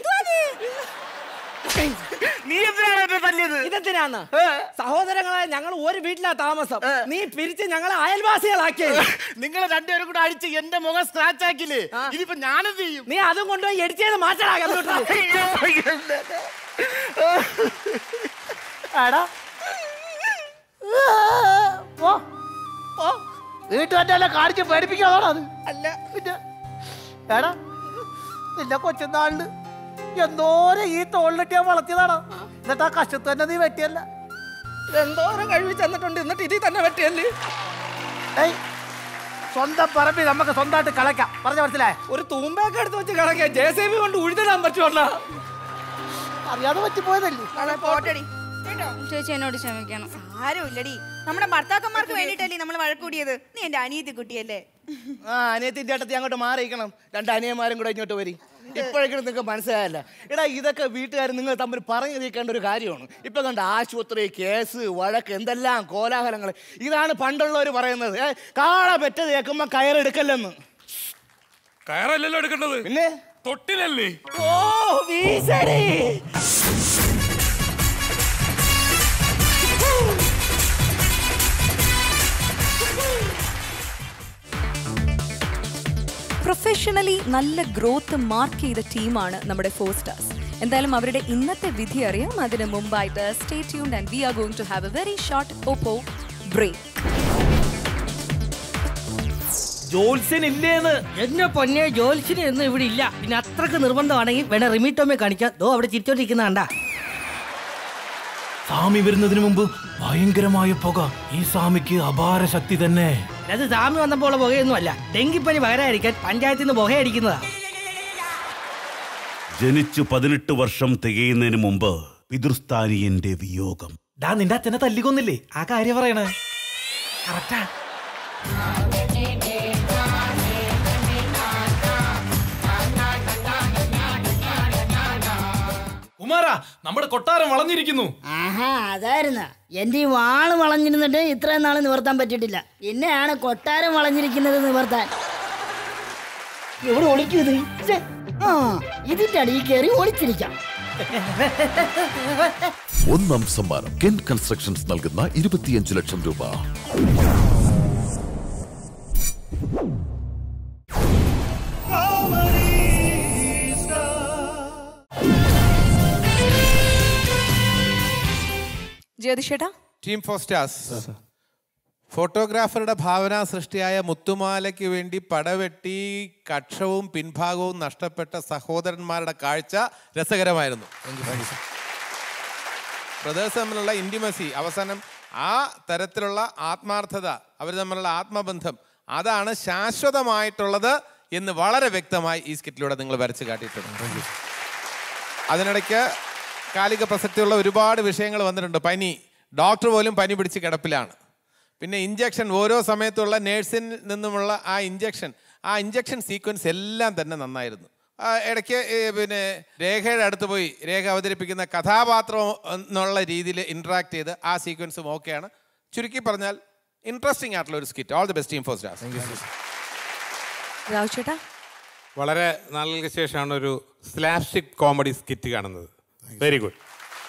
നീ എന്തിനാണ് എന്നെ തല്ലിയത് ഇതെന്തിനാന്ന് സഹോദരങ്ങളെ ഞങ്ങൾ ഒരു വീട്ടിലാ താമസം നീ പിരിച്ച് ഞങ്ങളെ അയൽവാസികളാക്കിയത് നിങ്ങൾ രണ്ടുപേരും കൂടെ അടിച്ച് എന്റെ മുഖം സ്ക്രാച്ച് ആക്കില്ലേ ഇനിയിപ്പോ ഞാനെന്ത് ചെയ്യും നീ അതും കൊണ്ടുപോയി എഡിറ്റ് ചെയ്ത് മാറ്റടാ കമ്പ്യൂട്ടറിൽ എടാ പോ പോ വീട്ടുകാരെ കാണിച്ച് പേടിപ്പിക്കാതാണോ അത് അല്ല പിന്നെ എടാ നിന്റെ കൊച്ചുനാളില് എന്തോരം ഈ തോളിലിട്ടിയാ വളർത്തിയതാണോ എന്നിട്ട് ആ കഷ്ടത്ത് തന്നെ നീ വെട്ടിയല്ല എന്തോരം കഴിവ് ചെന്നിട്ടുണ്ട് എന്നിട്ട് ഇതിൽ തന്നെ പറ്റിയല്ലേ ഏയ് സ്വന്തം പറമ്പിൽ നമുക്ക് സ്വന്തമായിട്ട് കളയ്ക്കാം പറഞ്ഞ മനസ്സിലായ ഒരു തൂമ്പയൊക്കെ എടുത്ത് വെച്ച് കിടക്കാൻ ജെ സി ബി കൊണ്ട് ഉഴുതിടാൻ പറ്റുമല്ല അറിയാതെ പറ്റിപ്പോയതല്ലേ അതെ പോട്ടടി കേട്ടോ ചേച്ചി എന്നോട് ക്ഷമിക്കണം ആരുമില്ലടി നമ്മുടെ ഭർത്താക്കന്മാർക്ക് വേണ്ടിട്ടല്ലേ നമ്മൾ വഴക്കൂടിയത് നീ എന്റെ അനിയത്തി കുട്ടിയല്ലേ ആ അനിയത്തിന്റെ ഏട്ടത്തി അങ്ങോട്ട് മാറിയിക്കണം രണ്ട് അനിയന്മാരും കൂടെ ഇങ്ങോട്ട് വരി ഇപ്പോഴെങ്കിലും നിങ്ങൾക്ക് മനസ്സിലായല്ല എടാ ഇതൊക്കെ വീട്ടുകാർ നിങ്ങൾ തമ്മിൽ പറഞ്ഞു തീർക്കേണ്ട ഒരു കാര്യമാണ് ഇപ്പൊ കണ്ട ആശുപത്രി കേസ് വഴക്ക് എന്തെല്ലാം കോലാഹലങ്ങൾ ഇതാണ് പണ്ടുള്ളവർ പറയുന്നത് ഏ, കാള പെറ്റ കേൾക്കുമ്പോ കയറെടുക്കല്ലെന്ന് കയറല്ലല്ലോ എടുക്കേണ്ടത് പിന്നെ തൊട്ടിലല്ലേ ഓ വീശടി പ്രൊഫഷണലി നല്ല ഗ്രോത്ത് മാർക്ക് ചെയ്ത ടീമാണ് നമ്മുടെ ഫോർ സ്റ്റാർസ് എന്തായാലും അവരുടെ ഇന്നത്തെ വിധി അറിയാം അതിന് മുമ്പായിട്ട് stay tuned and we are going to have a very short Oppo break ജോത്സ്യൻ ഇല്ലേന്ന് എന്നെ പൊന്നെ ജോത്സ്യന് എന്ന് ഇവിടെ ഇല്ല പിന്നെ അത്രക്ക് നിർബന്ധമാണെങ്കിൽ വേണേ റിമീറ്റോമെ കാണിക്കാം ദോ അവിടെ ചിരിച്ചോണ്ടിരിക്കുന്ന കണ്ടാ സ്വാമി വരുന്നതിന് മുമ്പ് ഭയങ്കരമായ പുക ഈ സ്വാമിക്ക് അപാര ശക്തി തന്നെ അത് സ്വാമി വന്നപ്പോൾ പുകയൊന്നും അല്ല ഡെങ്കിപ്പനി പകരമായിരിക്കാൻ പഞ്ചായത്തിൽ നിന്ന് പുകയടിക്കുന്നതാ ജനിച്ചു പതിനെട്ട് വർഷം തികയുന്നതിന് മുമ്പ് പിതൃസ്ഥാനീയന്റെ വിയോഗം ഡാ നിന്റെ അച്ഛനെ തല്ലിക്കൊന്നില്ലേ ആ കാര്യം പറയണേ കറക്റ്റാ കുമാരാ നമ്മുടെ കൊട്ടാരം വളഞ്ഞിരിക്കുന്നു ആഹാ അതായിരുന്ന എന്റെ ഈ വാള് വളഞ്ഞിരുന്നിട്ട് ഇത്രയും നാള് നിവർത്താൻ പറ്റിയിട്ടില്ല പിന്നെയാണ് കൊട്ടാരം വളഞ്ഞിരിക്കുന്നത് നിവർത്താൻ എവിടെ ഒളിക്കും ഇത് ഛെ, ആ ഇതിന്റെ അടിയിൽ കയറി ഒളിച്ചിരിക്കാം ഒന്നാം സമ്മാനം കെൻ കൺസ്ട്രക്ഷൻസ് നൽകുന്ന ഇരുപത്തിയഞ്ച് ലക്ഷം രൂപ ജ്യോതിഷേട്ടാ ടീം ഫോർ സ്റ്റാർസ് ഫോട്ടോഗ്രാഫറുടെ ഭാവനാ സൃഷ്ടിയായ മുത്തുമാലയ്ക്ക് വേണ്ടി പടവെട്ടി കക്ഷവും പിൻഭാഗവും നഷ്ടപ്പെട്ട സഹോദരന്മാരുടെ കാഴ്ച രസകരമായിരുന്നു ബ്രദേഴ്സ് തമ്മിലുള്ള ഇൻറ്റിമസി അവസാനം ആ തരത്തിലുള്ള ആത്മാർത്ഥത അവർ തമ്മിലുള്ള ആത്മബന്ധം അതാണ് ശാശ്വതമായിട്ടുള്ളത് എന്ന് വളരെ വ്യക്തമായി ഈ സ്കിറ്റിലൂടെ നിങ്ങൾ വരച്ച് കാട്ടിയിട്ടുണ്ട് അതിനിടയ്ക്ക് കാലിക പ്രസക്തിയുള്ള ഒരുപാട് വിഷയങ്ങൾ വന്നിട്ടുണ്ട് പനി ഡോക്ടർ പോലും പനി പിടിച്ച് കിടപ്പിലാണ് പിന്നെ ഇഞ്ചക്ഷൻ ഓരോ സമയത്തുള്ള നേഴ്സിൽ നിന്നുമുള്ള ആ ഇഞ്ചക്ഷൻ ആ ഇഞ്ചക്ഷൻ സീക്വൻസ് എല്ലാം തന്നെ നന്നായിരുന്നു ആ, ഇടയ്ക്ക് ഈ പിന്നെ രേഖയുടെ അടുത്ത് പോയി രേഖ അവതരിപ്പിക്കുന്ന കഥാപാത്രം എന്നുള്ള രീതിയിൽ ഇൻട്രാക്ട് ചെയ്ത് ആ സീക്വൻസും ഓക്കെയാണ് ചുരുക്കി പറഞ്ഞാൽ ഇൻട്രസ്റ്റിംഗ് ആയിട്ടുള്ള ഒരു skit all the best team four stars Raju ചേട്ടാ വളരെ നാളുകൾക്ക് ശേഷമാണ് ഒരു സ്ലാപ്സ്റ്റിക് കോമഡി സ്കിറ്റ് കാണുന്നത് വെരി ഗുഡ്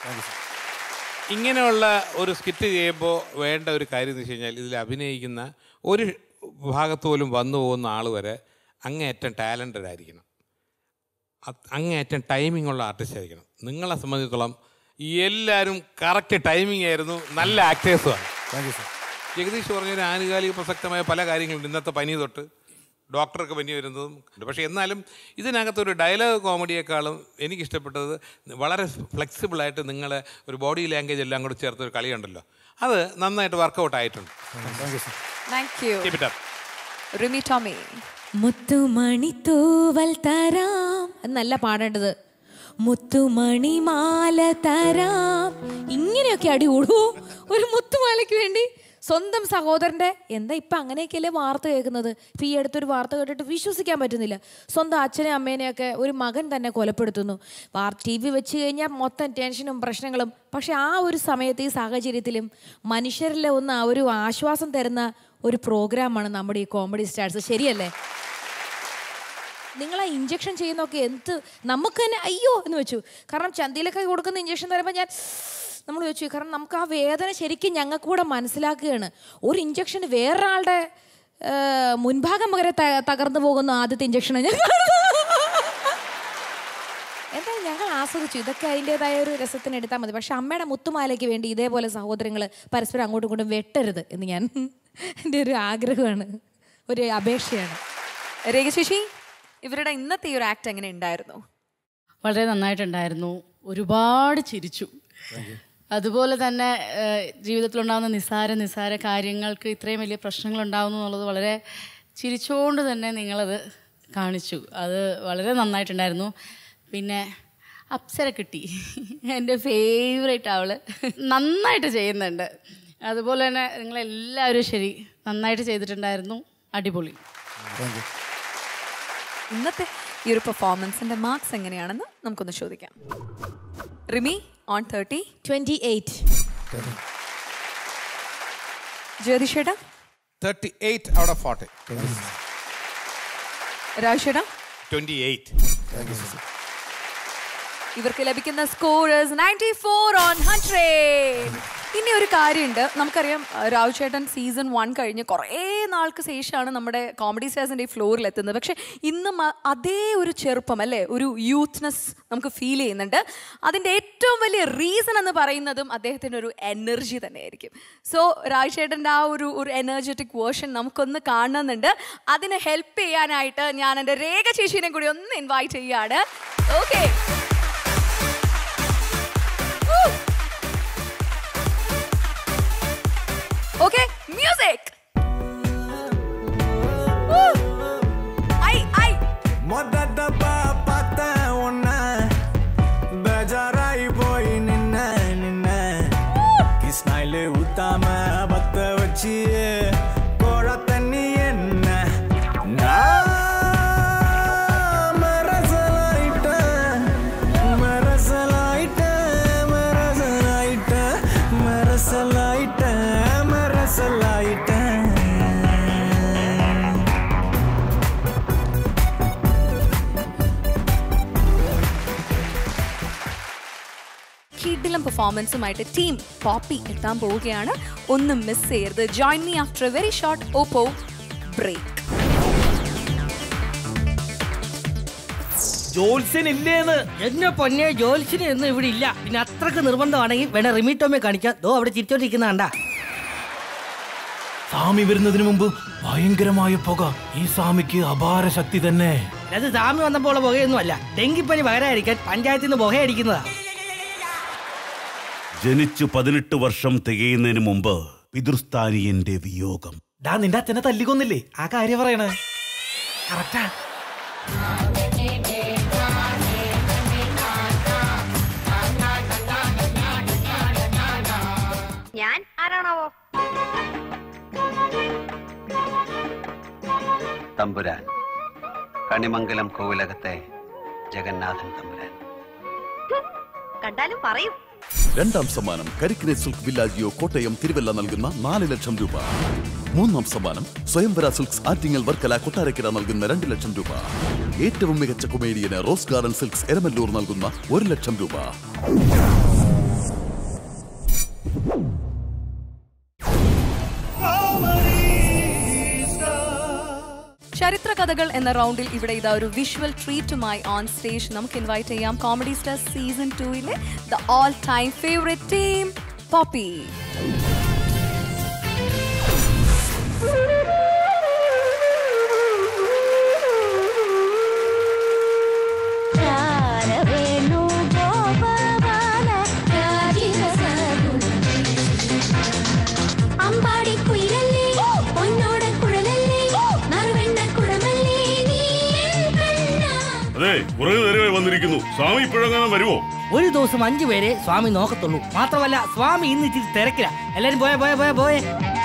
ഇങ്ങനെയുള്ള ഒരു സ്കിറ്റ് ചെയ്യുമ്പോൾ വേണ്ട ഒരു കാര്യം എന്ന് വെച്ച് കഴിഞ്ഞാൽ ഇതിൽ അഭിനയിക്കുന്ന ഒരു ഭാഗത്ത് പോലും വന്നു പോകുന്ന ആൾ വരെ അങ്ങേയറ്റം ടാലൻറ്റഡ് ആയിരിക്കണം അത് അങ്ങേയറ്റം ടൈമിംഗ് ഉള്ള ആർട്ടിസ്റ്റ് ആയിരിക്കണം നിങ്ങളെ സംബന്ധിച്ചിടത്തോളം എല്ലാവരും കറക്റ്റ് ടൈമിംഗ് ആയിരുന്നു നല്ല ആക്ടേഴ്സുമാണ് ജഗദീഷ് പറഞ്ഞൊരു ആനുകാലിക പ്രസക്തമായ പല കാര്യങ്ങളുണ്ട് ഇന്നത്തെ പനി തൊട്ട് ഡോക്ടർക്ക് പനി വരുന്നതും ഉണ്ട് പക്ഷേ എന്നാലും ഇതിനകത്തൊരു ഡയലോഗ് കോമഡിയേക്കാളും എനിക്കിഷ്ടപ്പെട്ടത് വളരെ ഫ്ലെക്സിബിളായിട്ട് നിങ്ങളെ ഒരു ബോഡി ലാംഗ്വേജ് എല്ലാം കൂടെ ചേർത്ത് ഒരു കളിയുണ്ടല്ലോ അത് നന്നായിട്ട് വർക്കൗട്ട് ആയിട്ടുണ്ട് thank you Keep it up. Rimi Tomy മുത്തുമണി തൂവൽ തരാം എന്നല്ല പാടേണ്ടത് മുത്തുമണി മാല തരാം ഇങ്ങനെയൊക്കെ അടി കൂടൂ ഒരു മുത്തുമാലയ്ക്ക് വേണ്ടി സ്വന്തം സഹോദരന്റെ എന്താ ഇപ്പൊ അങ്ങനെയൊക്കെയല്ലേ വാർത്ത കേൾക്കുന്നത് ഇപ്പൊ ഈ അടുത്തൊരു വാർത്ത കേട്ടിട്ട് വിശ്വസിക്കാൻ പറ്റുന്നില്ല സ്വന്തം അച്ഛനെ അമ്മേനെയൊക്കെ ഒരു മകൻ തന്നെ കൊലപ്പെടുത്തുന്നു വാർ ടി വി വെച്ച് കഴിഞ്ഞാൽ മൊത്തം ടെൻഷനും പ്രശ്നങ്ങളും പക്ഷെ ആ ഒരു സമയത്ത് ഈ സാഹചര്യത്തിലും മനുഷ്യരിലെ ഒന്ന് ആ ഒരു ആശ്വാസം തരുന്ന ഒരു പ്രോഗ്രാമാണ് നമ്മുടെ ഈ കോമഡി സ്റ്റാർസ് ശരിയല്ലേ നിങ്ങൾ ആ ഇഞ്ചക്ഷൻ ചെയ്യുന്നതൊക്കെ എന്ത് നമുക്ക് തന്നെ അയ്യോ എന്ന് വെച്ചു കാരണം ചന്തയിലൊക്കെ കൊടുക്കുന്ന ഇഞ്ചക്ഷൻ തരുമ്പോൾ ഞാൻ നമ്മൾ വെച്ചു കാരണം നമുക്ക് ആ വേദന ശരിക്കും ഞങ്ങൾക്ക് കൂടെ മനസ്സിലാക്കുകയാണ് ഒരു ഇഞ്ചക്ഷന് വേറൊരാളുടെ ആ, മുൻഭാഗം വരെ ത- തകർന്നു പോകുന്ന ആദ്യത്തെ ഇഞ്ചക്ഷനാണ് ഞാൻ എന്തായാലും ഞങ്ങൾ ആസ്വദിച്ചു ഇതൊക്കെ അതിൻ്റെതായ ഒരു രസത്തിന് എടുത്താൽ മതി പക്ഷെ അമ്മയുടെ മുത്തുമാലയ്ക്ക് വേണ്ടി ഇതേപോലെ സഹോദരങ്ങൾ പരസ്പരം അങ്ങോട്ടും ഇങ്ങോട്ടും വെട്ടരുത് എന്ന് ഞാൻ എൻ്റെ ഒരു ആഗ്രഹമാണ് ഒരു അപേക്ഷയാണ് രേഖശേഷി ഇവരുടെ ഇന്നത്തെ ഈ ഒരു ആക്ട് എങ്ങനെ ഉണ്ടായിരുന്നു വളരെ നന്നായിട്ടുണ്ടായിരുന്നു ഒരുപാട് ചിരിച്ചു അതുപോലെ തന്നെ ഏഹ്, ജീവിതത്തിലുണ്ടാകുന്ന നിസ്സാര നിസ്സാര കാര്യങ്ങൾക്ക് ഇത്രയും വലിയ പ്രശ്നങ്ങൾ ഉണ്ടാകുന്നു എന്നുള്ളത് വളരെ ചിരിച്ചുകൊണ്ട് തന്നെ നിങ്ങളത് കാണിച്ചു അത് വളരെ നന്നായിട്ടുണ്ടായിരുന്നു പിന്നെ അപ്സര കിട്ടി എൻ്റെ ഫേവറേറ്റ് അവള് നന്നായിട്ട് ചെയ്യുന്നുണ്ട് അതുപോലെ തന്നെ നിങ്ങളെല്ലാവരും ശരി നന്നായിട്ട് ചെയ്തിട്ടുണ്ടായിരുന്നു അടിപൊളി ഇന്നത്തെ ഈ ഒരു പെർഫോമൻസിന്റെ മാർക്സ് എങ്ങനെയാണെന്ന് നമുക്കൊന്ന് ചോദിക്കാം Rimi on thirty twenty eight ജ്യോതിഷേട്ടാ thirty eight out of forty രാജേട്ടാ ട്വൻറ്റി എയ്റ്റ് ഇവർക്ക് ലഭിക്കുന്ന scorers ninety four on hundred ഇനി ഒരു കാര്യമുണ്ട് നമുക്കറിയാം അഹ് രാജു ചേട്ടൻ സീസൺ വൺ കഴിഞ്ഞ് കുറേ നാൾക്ക് ശേഷമാണ് നമ്മുടെ കോമഡി സ്റ്റാർസിൻ്റെ ഈ ഫ്ലോറിൽ എത്തുന്നത് പക്ഷെ ഇന്നും അ- അതേ ഒരു ചെറുപ്പം അല്ലേ ഒരു യൂത്ത്നെസ് നമുക്ക് ഫീൽ ചെയ്യുന്നുണ്ട് അതിൻ്റെ ഏറ്റവും വലിയ റീസൺ എന്ന് പറയുന്നതും അദ്ദേഹത്തിൻ്റെ ഒരു എനർജി തന്നെയായിരിക്കും സോ രാജു ചേട്ടൻ്റെ ആ ഒരു ഒരു എനർജറ്റിക് വേർഷൻ നമുക്കൊന്ന് കാണുന്നുണ്ട് അതിന് ഹെൽപ്പ് ചെയ്യാനായിട്ട് ഞാൻ എൻ്റെ രേഖ ചേച്ചീനെ കൂടി ഒന്ന് ഇൻവൈറ്റ് ചെയ്യുകയാണ് ഓക്കെ Okay, music. Woo. ஐ ஐ மொதட்டப்ப பார்த்தேன் உன்னை பேஜாராயி போய் நின்ன காட்சியே கோழ தண்ணி என்ன நான் மரசலாயிட்டேன் மரசலாயிட்டேன் மரசலாயிட்டேன் மரசலாயிட்டேன் மரசலாயிட்டேன் കിഡിലും പെർഫോമൻസുമായിട്ട് ടീം പോപ്പി എത്താൻ പോവുകയാണ് ഒന്നും മിസ് ചെയ്യരുത് join me after a very short Oppo break ജോത്സ്യൻ ഇല്ലേന്ന് എന്നെ പൊന്നെ ജോത്സ്യൻ എന്ന് ഇവിടെ ഇല്ല പിന്നെ അത്രക്ക് നിർബന്ധമാണെങ്കിൽ വേണേ റിമീറ്റോമെ കാണിക്കാം ദോ അവിടെ ചിരിച്ചോണ്ടിരിക്കുന്ന കണ്ടാ സ്വാമി വരുന്നതിന് മുമ്പ് ഭയങ്കരമായ പുക ഈ സ്വാമിക്ക് അപാര ശക്തി തന്നെ അത് സ്വാമി വന്നപ്പോൾ ഉള്ള പുകയൊന്നും അല്ല ഡെങ്കിപ്പനി പകരായിരിക്കാൻ പഞ്ചായത്തിൽ നിന്ന് പുകയടിക്കുന്നതാ ജനിച്ചു പതിനെട്ട് വർഷം തികയുന്നതിന് മുമ്പ് പിതൃസ്ഥാനീയന്റെ വിയോഗം ഡാ നിന്റെ അച്ഛനെ തല്ലിക്കൊന്നില്ലേ ആ കാര്യം പറയണേ കറക്റ്റാ ഞാൻ ആരാണാവോ തമ്പുരാൻ കണിമംഗലം കോവിലകത്തെ ജഗന്നാഥൻ തമ്പുരാൻ കണ്ടാലും പറയും രണ്ടാം സമ്മാനം കരിക്കിനെ സിൽക്ക് വില്ലാജിയോ കോട്ടയം തിരുവല്ല നൽകുന്ന നാല് ലക്ഷം രൂപ മൂന്നാം സമ്മാനം സ്വയംവര സിൽക്സ് ആറ്റിങ്ങൽ വർക്കല കൊട്ടാരക്കര നൽകുന്ന രണ്ട് ലക്ഷം രൂപ ഏറ്റവും മികച്ച കൊമേഡിയന് റോസ് ഗാർഡൻ സിൽക്സ് എരമല്ലൂർ നൽകുന്ന ഒരു ലക്ഷം രൂപ ചരിത്ര കഥകൾ എന്ന റൗണ്ടിൽ ഇവിടെ ഇതാ ഒരു വിഷ്വൽ ട്രീറ്റുമായി ഓൺ സ്റ്റേജ് നമുക്ക് ഇൻവൈറ്റ് ചെയ്യാം കോമഡി സ്റ്റാർ സീസൺ ടൂയിലെ the all time favourite team Poppy Ambadi കുയിലല്ലേ പൊന്നോട കുഴലല്ലേ നറുവെണ്ണ കുടമല്ലേ നീ എൻ കണ്ണാ അതെ കുറെ നേരമായി വന്നിരിക്കുന്നു സ്വാമി ഇപ്പോഴെങ്ങനെ വരുമോ ഒരു ദിവസം അഞ്ചു പേരെ സ്വാമി നോക്കത്തുള്ളൂ മാത്രമല്ല സ്വാമി ഇന്ന് ഇച്ചിരി തിരക്കില എല്ലാരും പോയ പോയ പോയ പോയെ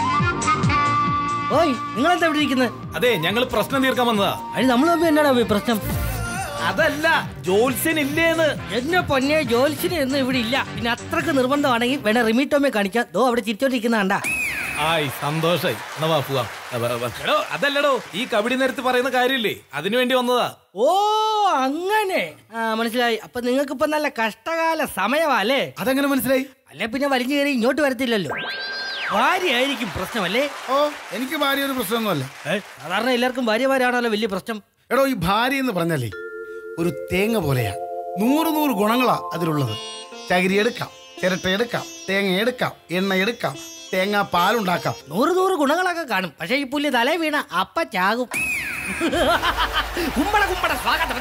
ഓയ് നിങ്ങൾ എന്താ ഇവിടെ ഇരിക്കുന്നത് അതെ ഞങ്ങൾ പ്രശ്നം തീർക്കാൻ വന്നതാ അതിന് നമ്മൾ തമ്മിൽ എന്നാടാ പോയി പ്രശ്നം അതല്ല ജോത്സ്യൻ ഇല്ലേന്ന് എന്നെ പൊന്നെ ജോത്സ്യന് എന്ന് ഇവിടെ ഇല്ല പിന്നെ അത്രക്ക് നിർബന്ധമാണെങ്കിൽ വേണേ റിമീറ്റോമെ കാണിക്കാം ദോ അവിടെ ചിരിച്ചോണ്ടിരിക്കുന്ന കണ്ടാ ആയി സന്തോഷായി എന്നാ വാ പോവാം എടോ അതല്ലടോ ഈ കബഡി നേരത്ത് പറയുന്ന കാര്യമില്ലേ അതിനു വേണ്ടി വന്നതാ ഓ അങ്ങനെ ആ മനസ്സിലായി അപ്പൊ നിങ്ങൾക്ക് ഇപ്പൊ നല്ല കഷ്ടകാല സമയമാ അല്ലേ അതെങ്ങനെ മനസ്സിലായി അല്ലെ പിന്നെ വലിഞ്ഞു കയറി ഇങ്ങോട്ട് വരത്തില്ലല്ലോ ഭാര്യയായിരിക്കും പ്രശ്നമല്ലേ ഓ എനിക്ക് ഭാര്യ ഒരു പ്രശ്നമൊന്നുമല്ല സാധാരണ എല്ലാവർക്കും ഭാര്യമാരാണല്ലോ വലിയ പ്രശ്നം എടോ ഈ ഭാര്യ എന്ന് പറഞ്ഞാലേ ഒരു തേങ്ങ പോലെയാ നൂറ് നൂറ് ഗുണങ്ങളാ അതിലുള്ളത് ചകിരി എടുക്കാം ചിരട്ട എടുക്കാം തേങ്ങ എടുക്കാം എണ്ണ എടുക്കാം തേങ്ങാ പാലുണ്ടാക്കാം നൂറ് നൂറ് ഗുണങ്ങളൊക്കെ കാണും പക്ഷെ ഈ പുല്ല് തലേ വീണ അപ്പ ചാകും കുമ്പട കുമ്പട സ്വാഗതം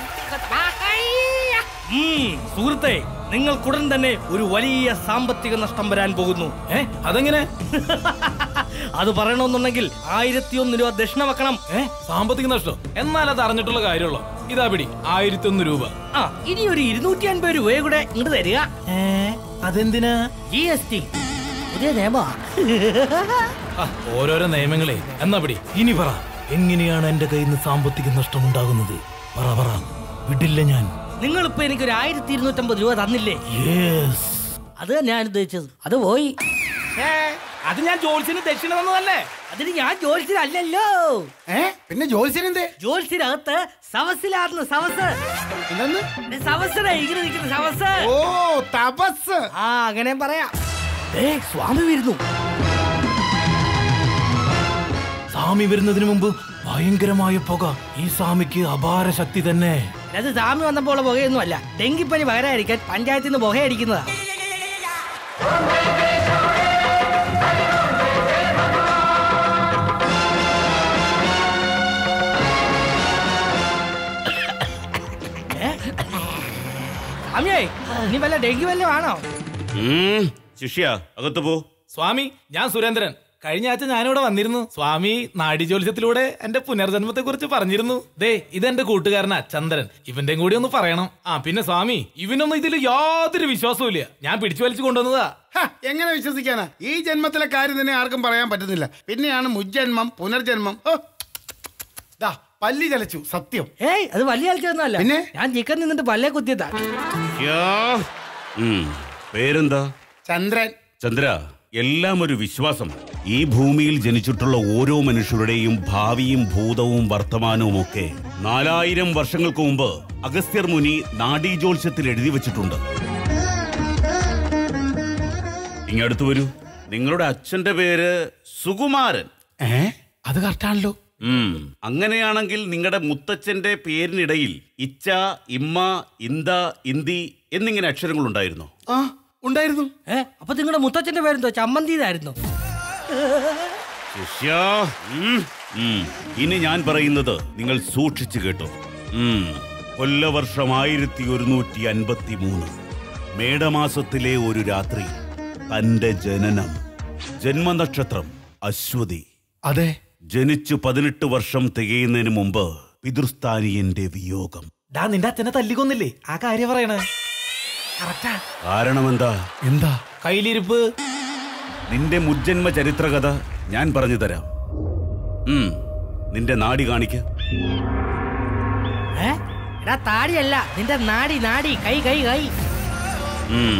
ഉം, സുഹൃത്തെ നിങ്ങൾക്കുടൻ തന്നെ ഒരു വലിയ സാമ്പത്തിക നഷ്ടം വരാൻ പോകുന്നു ഏ അതെങ്ങനെ അത് പറയണമെന്നുണ്ടെങ്കിൽ ആയിരത്തി ഒന്ന് രൂപ ദക്ഷിണ വെക്കണം ഏ സാമ്പത്തിക നഷ്ടം എന്നാൽ അത് അറിഞ്ഞിട്ടുള്ള കാര്യമുള്ളൂ ഇതാ പിടി ആയിരത്തി ഒന്ന് രൂപ ആ ഇനി ഒരു ഇരുന്നൂറ്റി അൻപത് രൂപയെ കൂടെ ഇങ്ങോട്ട് തരിക അതെന്തിനാ ജി എസ് ടി പുതിയ നിയമമാ ആ, ഓരോരോ നിയമങ്ങളെ എന്നാ പിടി ഇനി പറ എങ്ങനെയാണ് എന്റെ കയ്യിൽ നിന്ന് സാമ്പത്തിക നഷ്ടം ഉണ്ടാകുന്നത് പറ പറ വിടില്ല ഞാൻ നിങ്ങളിപ്പോ എനിക്ക് ഒരു ആയിരത്തി ഇരുന്നൂറ്റമ്പത് രൂപ തന്നില്ലേ യെസ് അത് ഞാൻ ഉദ്ദേശിച്ചത് അത് പോയി അത് ഞാൻ ജോത്സ്യന് ദക്ഷിണ തന്നതല്ലേ അതിന് ഞാൻ ജോത്സ്യനല്ലല്ലോ ഏ പിന്നെ ജോത്സ്യനെന്തേ ജോത്സ്യനകത്ത് സവസിലാർന്ന് സവസ് ഇല്ലെന്ന് സവസറ ഇങ്ങനെ നിൽക്കുന്ന സവസ് ഓ തപസ് ആ അങ്ങനെ പറയാം ഏ സ്വാമി വരുന്നു സ്വാമി വരുന്നതിന് മുമ്പ് ഭയങ്കരമായ പുക ഈ സ്വാമിക്ക് അപാര ശക്തി തന്നെ അത് സ്വാമി വന്നപ്പോൾ ഉള്ള പുകയൊന്നും അല്ല ഡെങ്കിപ്പനി പകരായിരിക്കാൻ പഞ്ചായത്തിൽ നിന്ന് പുകയടിക്കുന്നതാ സ്വാമിയേ ഇനി വല്ല ഡെങ്കി വല്ലതും ആണോ ഉം, ശിഷ്യ അകത്ത് പോ സ്വാമി ഞാൻ സുരേന്ദ്രൻ കഴിഞ്ഞ ആഴ്ച ഞാനിവിടെ വന്നിരുന്നു സ്വാമി നാഡി ജ്യോത്സ്യത്തിലൂടെ എന്റെ പുനർജന്മത്തെ കുറിച്ച് പറഞ്ഞിരുന്നു ദേ ഇതെന്റെ കൂട്ടുകാരനാ ചന്ദ്രൻ ഇവന്റെയും കൂടി ഒന്ന് പറയണം ആ പിന്നെ സ്വാമി ഇവനൊന്നും ഇതിൽ യാതൊരു വിശ്വാസവും ഇല്ല ഞാൻ പിടിച്ചു വലിച്ചു കൊണ്ടുവന്നതാ ഹ, എങ്ങനെ വിശ്വസിക്കാനാ ഈ ജന്മത്തിലെ കാര്യം തന്നെ ആർക്കും പറയാൻ പറ്റുന്നില്ല പിന്നെയാണ് മുജ്ജന്മം പുനർജന്മം ഓ ദാ പല്ലി ചലച്ചു സത്യം ഏയ് അത് വലിയ ആൾക്കൊന്നുമല്ല പിന്നെ? ഞാൻ ചിക്കൻ നിന്നിട്ട് പല്ലേ കുത്തിയതാ ഉം. പേരെന്താ ചന്ദ്രൻ ചന്ദ്ര എല്ലാം ഒരു വിശ്വാസം ഈ ഭൂമിയിൽ ജനിച്ചിട്ടുള്ള ഓരോ മനുഷ്യരുടെയും ഭാവിയും ഭൂതവും വർത്തമാനവും ഒക്കെ നാലായിരം വർഷങ്ങൾക്ക് മുമ്പ് അഗസ്ത്യർ മുനി നാഡീജോത്സ്യത്തിൽ എഴുതി വെച്ചിട്ടുണ്ട് ഇങ്ങടുത്ത് വരൂ നിങ്ങളുടെ അച്ഛന്റെ പേര് സുകുമാരൻ ഏ അത് കറക്റ്റാണല്ലോ ഉം. അങ്ങനെയാണെങ്കിൽ നിങ്ങളുടെ മുത്തച്ഛന്റെ പേരിനിടയിൽ ഇച്ച ഇമ്മ ഇന്ത ഇന്തി എന്നിങ്ങനെ അക്ഷരങ്ങൾ ഉണ്ടായിരുന്നു ആ ഉണ്ടായിരുന്നു ഏ അപ്പൊ നിങ്ങളുടെ മുത്തച്ഛന്റെ പേരെന്തോ ചമ്മന്തിന്നായിരുന്നു ശിഷ്യാ ഉം. ഉം. ഇനി ഞാൻ പറയുന്നത് നിങ്ങൾ സൂക്ഷിച്ചു കേട്ടോ ഉം. കൊല്ലവർഷം ആയിരത്തി ഒരുന്നൂറ്റി അൻപത്തി മൂന്ന് മേടമാസത്തിലെ ഒരു രാത്രി തന്റെ ജനനം ജന്മനക്ഷത്രം അശ്വതി അതെ ജനിച്ചു പതിനെട്ട് വർഷം തികയുന്നതിന് മുമ്പ് പിതൃസ്ഥാനീയന്റെ വിയോഗം ഡാ നിന്റെ അച്ഛനെ തല്ലിക്കൊന്നില്ലേ ആ കാര്യം പറയണേ കാരണമെന്താ എന്താ കയ്യിലിരിപ്പ് നിന്റെ മുജ്ജന്മ ചരിത്രകഥ ഞാൻ പറഞ്ഞു തരാം ഉം. നിന്റെ നാടി കാണിക്ക ഏ എടാ താടിയല്ല നിന്റെ നാടി നാടി കൈ കൈ കൈ ഉം.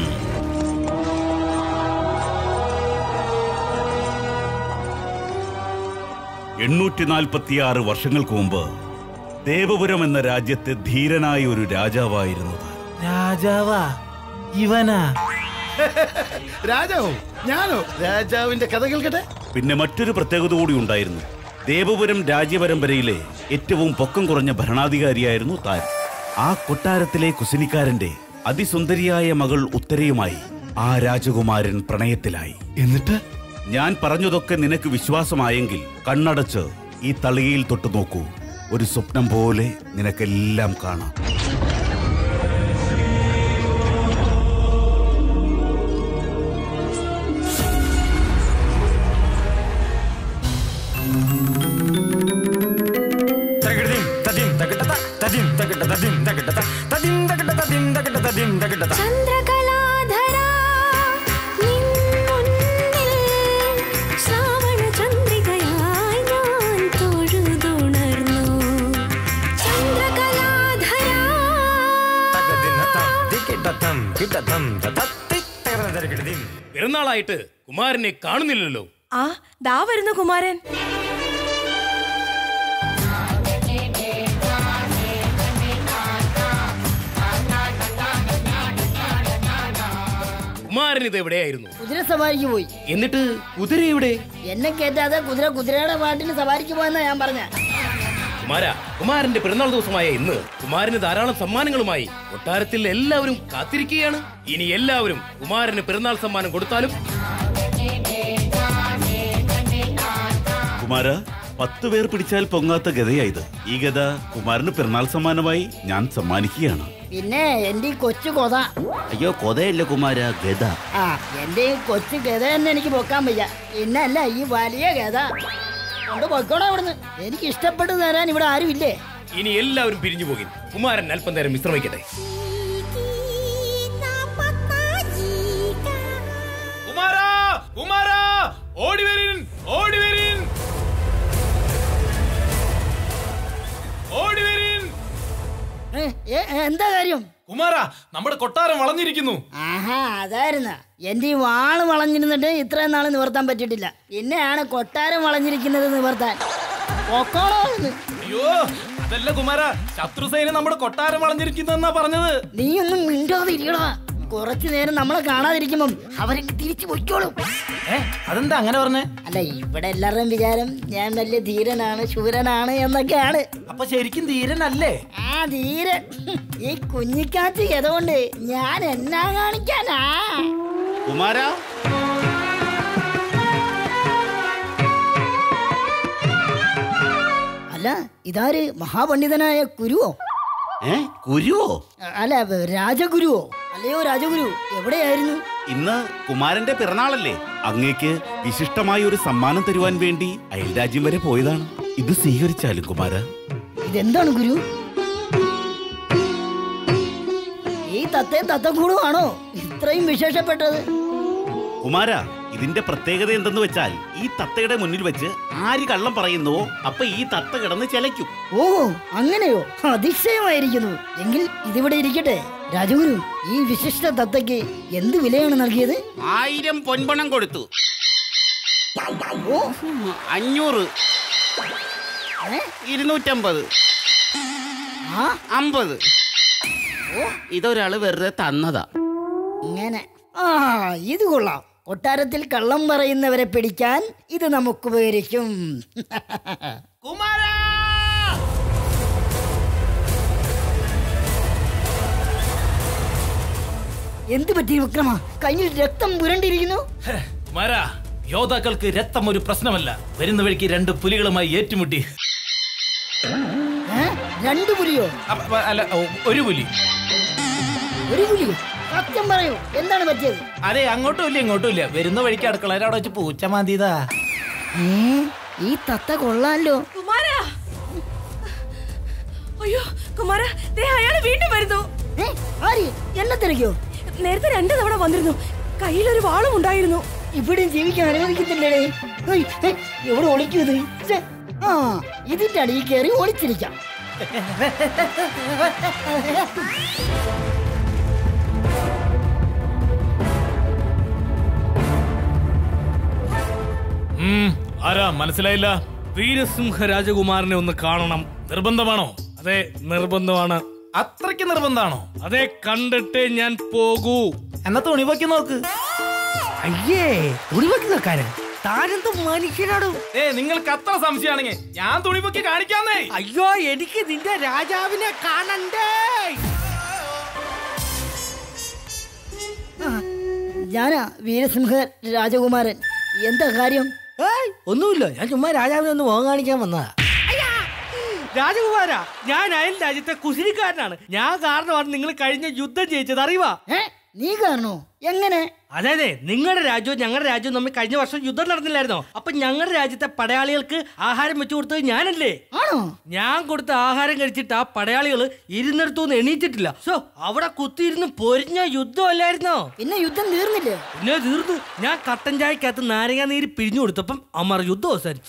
എണ്ണൂറ്റി നാൽപ്പത്തിയാറ് വർഷങ്ങൾക്ക് മുമ്പ് ദേവപുരം എന്ന രാജ്യത്തെ ധീരനായ ഒരു രാജാവായിരുന്നു താൻ. രാജാവാ ഇവനാ രാജാവോ ഞാനോ രാജാവിന്റെ കഥ കേൾക്കട്ടെ പിന്നെ മറ്റൊരു പ്രത്യേകത കൂടി ഉണ്ടായിരുന്നു ദേവപുരം രാജ്യപരമ്പരയിലെ ഏറ്റവും പൊക്കം കുറഞ്ഞ ഭരണാധികാരിയായിരുന്നു താൻ ആ കൊട്ടാരത്തിലെ കുശിനിക്കാരന്റെ അതിസുന്ദരിയായ മകൾ ഉത്തരയുമായി ആ രാജകുമാരൻ പ്രണയത്തിലായി എന്നിട്ട് ഞാൻ പറഞ്ഞതൊക്കെ നിനക്ക് വിശ്വാസമായെങ്കിൽ കണ്ണടച്ച് ഈ തളികയിൽ തൊട്ടു നോക്കൂ ഒരു സ്വപ്നം പോലെ നിനക്കെല്ലാം കാണാം ചന്ദ്രകലാധരാ നിൻമുന്നിൽ ശ്രാവണ ചന്ദ്രികയായി ഞാൻ തൊഴുതുണർന്നു ചന്ദ്രകലാധരാ പെരുന്നാളായിട്ട് കുമാരനെ കാണുന്നില്ലല്ലോ ആ ദാ വരുന്നു കുമാരൻ കുമാരൻ ഇത് എവിടെയായിരുന്നു കുതിര സവാരിക്ക് പോയി എന്നിട്ട് കുതിര എവിടെ എന്നെ കേറ്റാതെ കുതിര കുതിരയുടെ പാട്ടിന് സവാരിക്ക് പോയെന്നാ ഞാൻ പറഞ്ഞ കുമാര കുമാരന്റെ പിറന്നാൾ ദിവസമായ ഇന്ന് കുമാരന് ധാരാളം സമ്മാനങ്ങളുമായി കൊട്ടാരത്തിൽ എല്ലാവരും കാത്തിരിക്കുകയാണ് ഇനി എല്ലാവരും കുമാരന് പിറന്നാൾ സമ്മാനം കൊടുത്താലും കുമാര പത്ത് പേർ പിടിച്ചാൽ പൊങ്ങാത്ത ഗതയായത് ഈ ഗത കുമാരന് പിറന്നാൾ സമ്മാനമായി ഞാൻ സമ്മാനിക്കുകയാണ് പിന്നെ എന്റെ ഈ കൊച്ചു കൊത അയ്യോ കൊതയല്ല കുമാര ഗത ആ എന്റെ ഈ കൊച്ചു ഗത തന്നെ എനിക്ക് പൊക്കാൻ വയ്യ പിന്നല്ല ഈ വലിയ ഗത കൊണ്ട് പൊക്കോളാം ഇവിടുന്ന് എനിക്ക് ഇഷ്ടപ്പെട്ട് തരാൻ ഇവിടെ ആരുമില്ലേ ഇനി എല്ലാവരും പിരിഞ്ഞു പോകും കുമാരൻ അല്പം നേരം വിശ്രമിക്കട്ടെ കുമാരാ കുമാരാ ഓടി വരിൻ ഓടി വരിൻ ഓടി വരിൻ ഏ, ഏ, എന്താ കാര്യം കുമാര നമ്മുടെ കൊട്ടാരം വളഞ്ഞിരിക്കുന്നു ആഹാ അതായിരുന്ന എന്റെ ഈ വാള് വളഞ്ഞിരുന്നിട്ട് ഇത്രയും നാള് നിവർത്താൻ പറ്റിയിട്ടില്ല പിന്നെയാണ് കൊട്ടാരം വളഞ്ഞിരിക്കുന്നത് നിവർത്താൻ പൊക്കോളോ ഇവിടുന്ന്. അയ്യോ അതല്ല കുമാര ശത്രുസേന നമ്മുടെ കൊട്ടാരം വളഞ്ഞിരിക്കുന്നെന്നാ പറഞ്ഞത് നീ ഒന്നും മിണ്ടാതെ ഇരിക്കടാ കുറച്ചു നേരം നമ്മളെ കാണാതിരിക്കുമ്പം അവരങ്ങ് തിരിച്ചു പൊയ്ക്കോളും ഏ അതെന്താ അങ്ങനെ പറഞ്ഞേ അല്ല ഇവിടെ എല്ലാവരുടെയും വിചാരം ഞാൻ വലിയ ധീരനാണ് ശൂരനാണ് എന്നൊക്കെയാണ് അപ്പൊ ശരിക്കും ധീരനല്ലേ ആ ധീരൻ ഈ കുഞ്ഞിക്കാറ്റ് ഏതുകൊണ്ട് ഞാൻ എന്നാ കാണിക്കാനാ കുമാര അല്ല ഇതാര് മഹാപണ്ഡിതനായ കുരുവോ ഏ കുരുവോ അല്ല രാജഗുരുവോ അല്ലയോ രാജഗുരു എവിടെയായിരുന്നു ഇന്ന് കുമാരന്റെ പിറന്നാളല്ലേ അങ്ങേക്ക് വിശിഷ്ടമായ ഒരു സമ്മാനം തരുവാൻ വേണ്ടി അയൽരാജ്യം വരെ പോയതാണ് ഇത് സ്വീകരിച്ചാലും കുമാര ഇതെന്താണ് ഗുരു ഈ തത്തയും തത്തക്കൂടുമാണോ ഇത്രയും വിശേഷപ്പെട്ടത് കുമാര ഇതിന്റെ പ്രത്യേകത എന്തെന്ന് വെച്ചാൽ ഈ തത്തയുടെ മുന്നിൽ വെച്ച് ആര് കള്ളം പറയുന്നുവോ അപ്പൊ ഈ തത്ത കിടന്ന് ചെലയ്ക്കും ഓ അങ്ങനെയോ അതിശയമായിരിക്കുന്നു എങ്കിൽ ഇതിവിടെ ഇരിക്കട്ടെ രാജഗുരു ഈ വിശിഷ്ട തത്തയ്ക്ക് എന്ത് വിലയാണ് നൽകിയത് ആയിരം പൊൻപണം കൊടുത്തു ഓ അഞ്ഞൂറ് ഇരുന്നൂറ്റമ്പത് അമ്പത് ഇതൊരാള് വെറുതെ തന്നതാ ഇങ്ങനെ ആ ഇത് കൊള്ളാം കൊട്ടാരത്തിൽ കള്ളം പറയുന്നവരെ പിടിക്കാൻ ഇത് നമുക്ക് ഉപകരിക്കും എന്ത് പറ്റി വിക്രമ കയ്യിൽ രക്തം പുരണ്ടിരിക്കുന്നു മര യോദ്ധാക്കൾക്ക് രക്തം ഒരു പ്രശ്നമല്ല വരുന്ന വഴിക്ക് രണ്ട് പുലികളുമായി ഏറ്റുമുട്ടി ഏ? രണ്ടു പുലിയോ അപ്പ- അല്ല ഒ- ഒരു പുലി ഒരു പുലി സത്യം പറയൂ എന്താണ് പറ്റിയത് അതെ അങ്ങോട്ടും ഇല്ല ഇങ്ങോട്ടും ഇല്ല വരുന്ന വഴിക്ക് അടുക്കളയുടെ അവിടെ വെച്ച് പൂച്ച മാന്തിയതാ ഏ ഈ തത്ത കൊള്ളാലോ കുമാര അയ്യോ കുമാര ദേ അയാൾ വീണ്ടും വരുന്നു ആര് എന്നെ തിരക്കോ നേരത്തെ രണ്ടു തവണ വന്നിരുന്നു കയ്യിലൊരു വാളും ഉണ്ടായിരുന്നു ഇവിടെയും ജീവിക്കാൻ അനുവദിക്കുന്നില്ലേ ഹേയ്, ഹേയ്, എവിടെ ഒളിക്കും ഇത് ഛെ, ആ ഇതിന്റെ അടിയിൽ കയറി ഒളിച്ചിരിക്കാം ഉം, ആരാ മനസ്സിലായില്ല വീരസിംഹ രാജകുമാരനെ ഒന്ന് കാണണം നിർബന്ധമാണോ അതെ നിർബന്ധമാണ് അത്രയ്ക്ക് നിർബന്ധമാണോ അതെ കണ്ടിട്ടേ ഞാൻ പോകൂ എന്നാ തുണി പൊക്കി നോക്ക് അയ്യേ തുണിവെക്ക് വെക്കാന് താനെന്ത് മനുഷ്യനാണ് ഏ നിങ്ങൾക്ക് അത്ര സംശയമാണെങ്കിൽ ഞാൻ തുണി പൊക്കി കാണിക്കാന്നേ അയ്യോ എനിക്ക് നിന്റെ രാജാവിനെ കാണണ്ടേ ഞാനാ വീരസിംഹ രാജകുമാരൻ എന്താ കാര്യം ഏയ് ഒന്നുമില്ല ഞാൻ ചുമ്മാ രാജാവിനെ ഒന്ന് മുഖം കാണിക്കാൻ വന്നതാ രാജകുമാര ഞാൻ അയൽ രാജ്യത്തെ കുശിനിക്കാരനാണ് ഞാൻ കാരണമാണ് നിങ്ങൾ കഴിഞ്ഞ യുദ്ധം ജയിച്ചത് അറിയുവാ നീ കാരണോ എങ്ങനെ അതെ അതെ നിങ്ങളുടെ രാജ്യവും ഞങ്ങളുടെ രാജ്യവും തമ്മിൽ കഴിഞ്ഞ വർഷം യുദ്ധം നടന്നില്ലായിരുന്നോ അപ്പൊ ഞങ്ങളുടെ രാജ്യത്തെ പടയാളികൾക്ക് ആഹാരം വെച്ചു കൊടുത്തത് ഞാനല്ലേ ആണോ ഞാൻ കൊടുത്ത ആഹാരം കഴിച്ചിട്ട് ആ പടയാളികൾ ഇരുന്നിടത്തുനിന്ന് എണീറ്റിട്ടില്ല സോ അവിടെ കുത്തിയിരുന്ന് പൊരിഞ്ഞ യുദ്ധമല്ലായിരുന്നോ പിന്നെ യുദ്ധം തീർന്നില്ലേ പിന്നെ തീർന്നു ഞാൻ കട്ടൻ ചായക്കകത്ത് നാരങ്ങ നീര് പിഴിഞ്ഞു കൊടുത്തപ്പം അമ്മർ യുദ്ധം അവസാനിച്ചു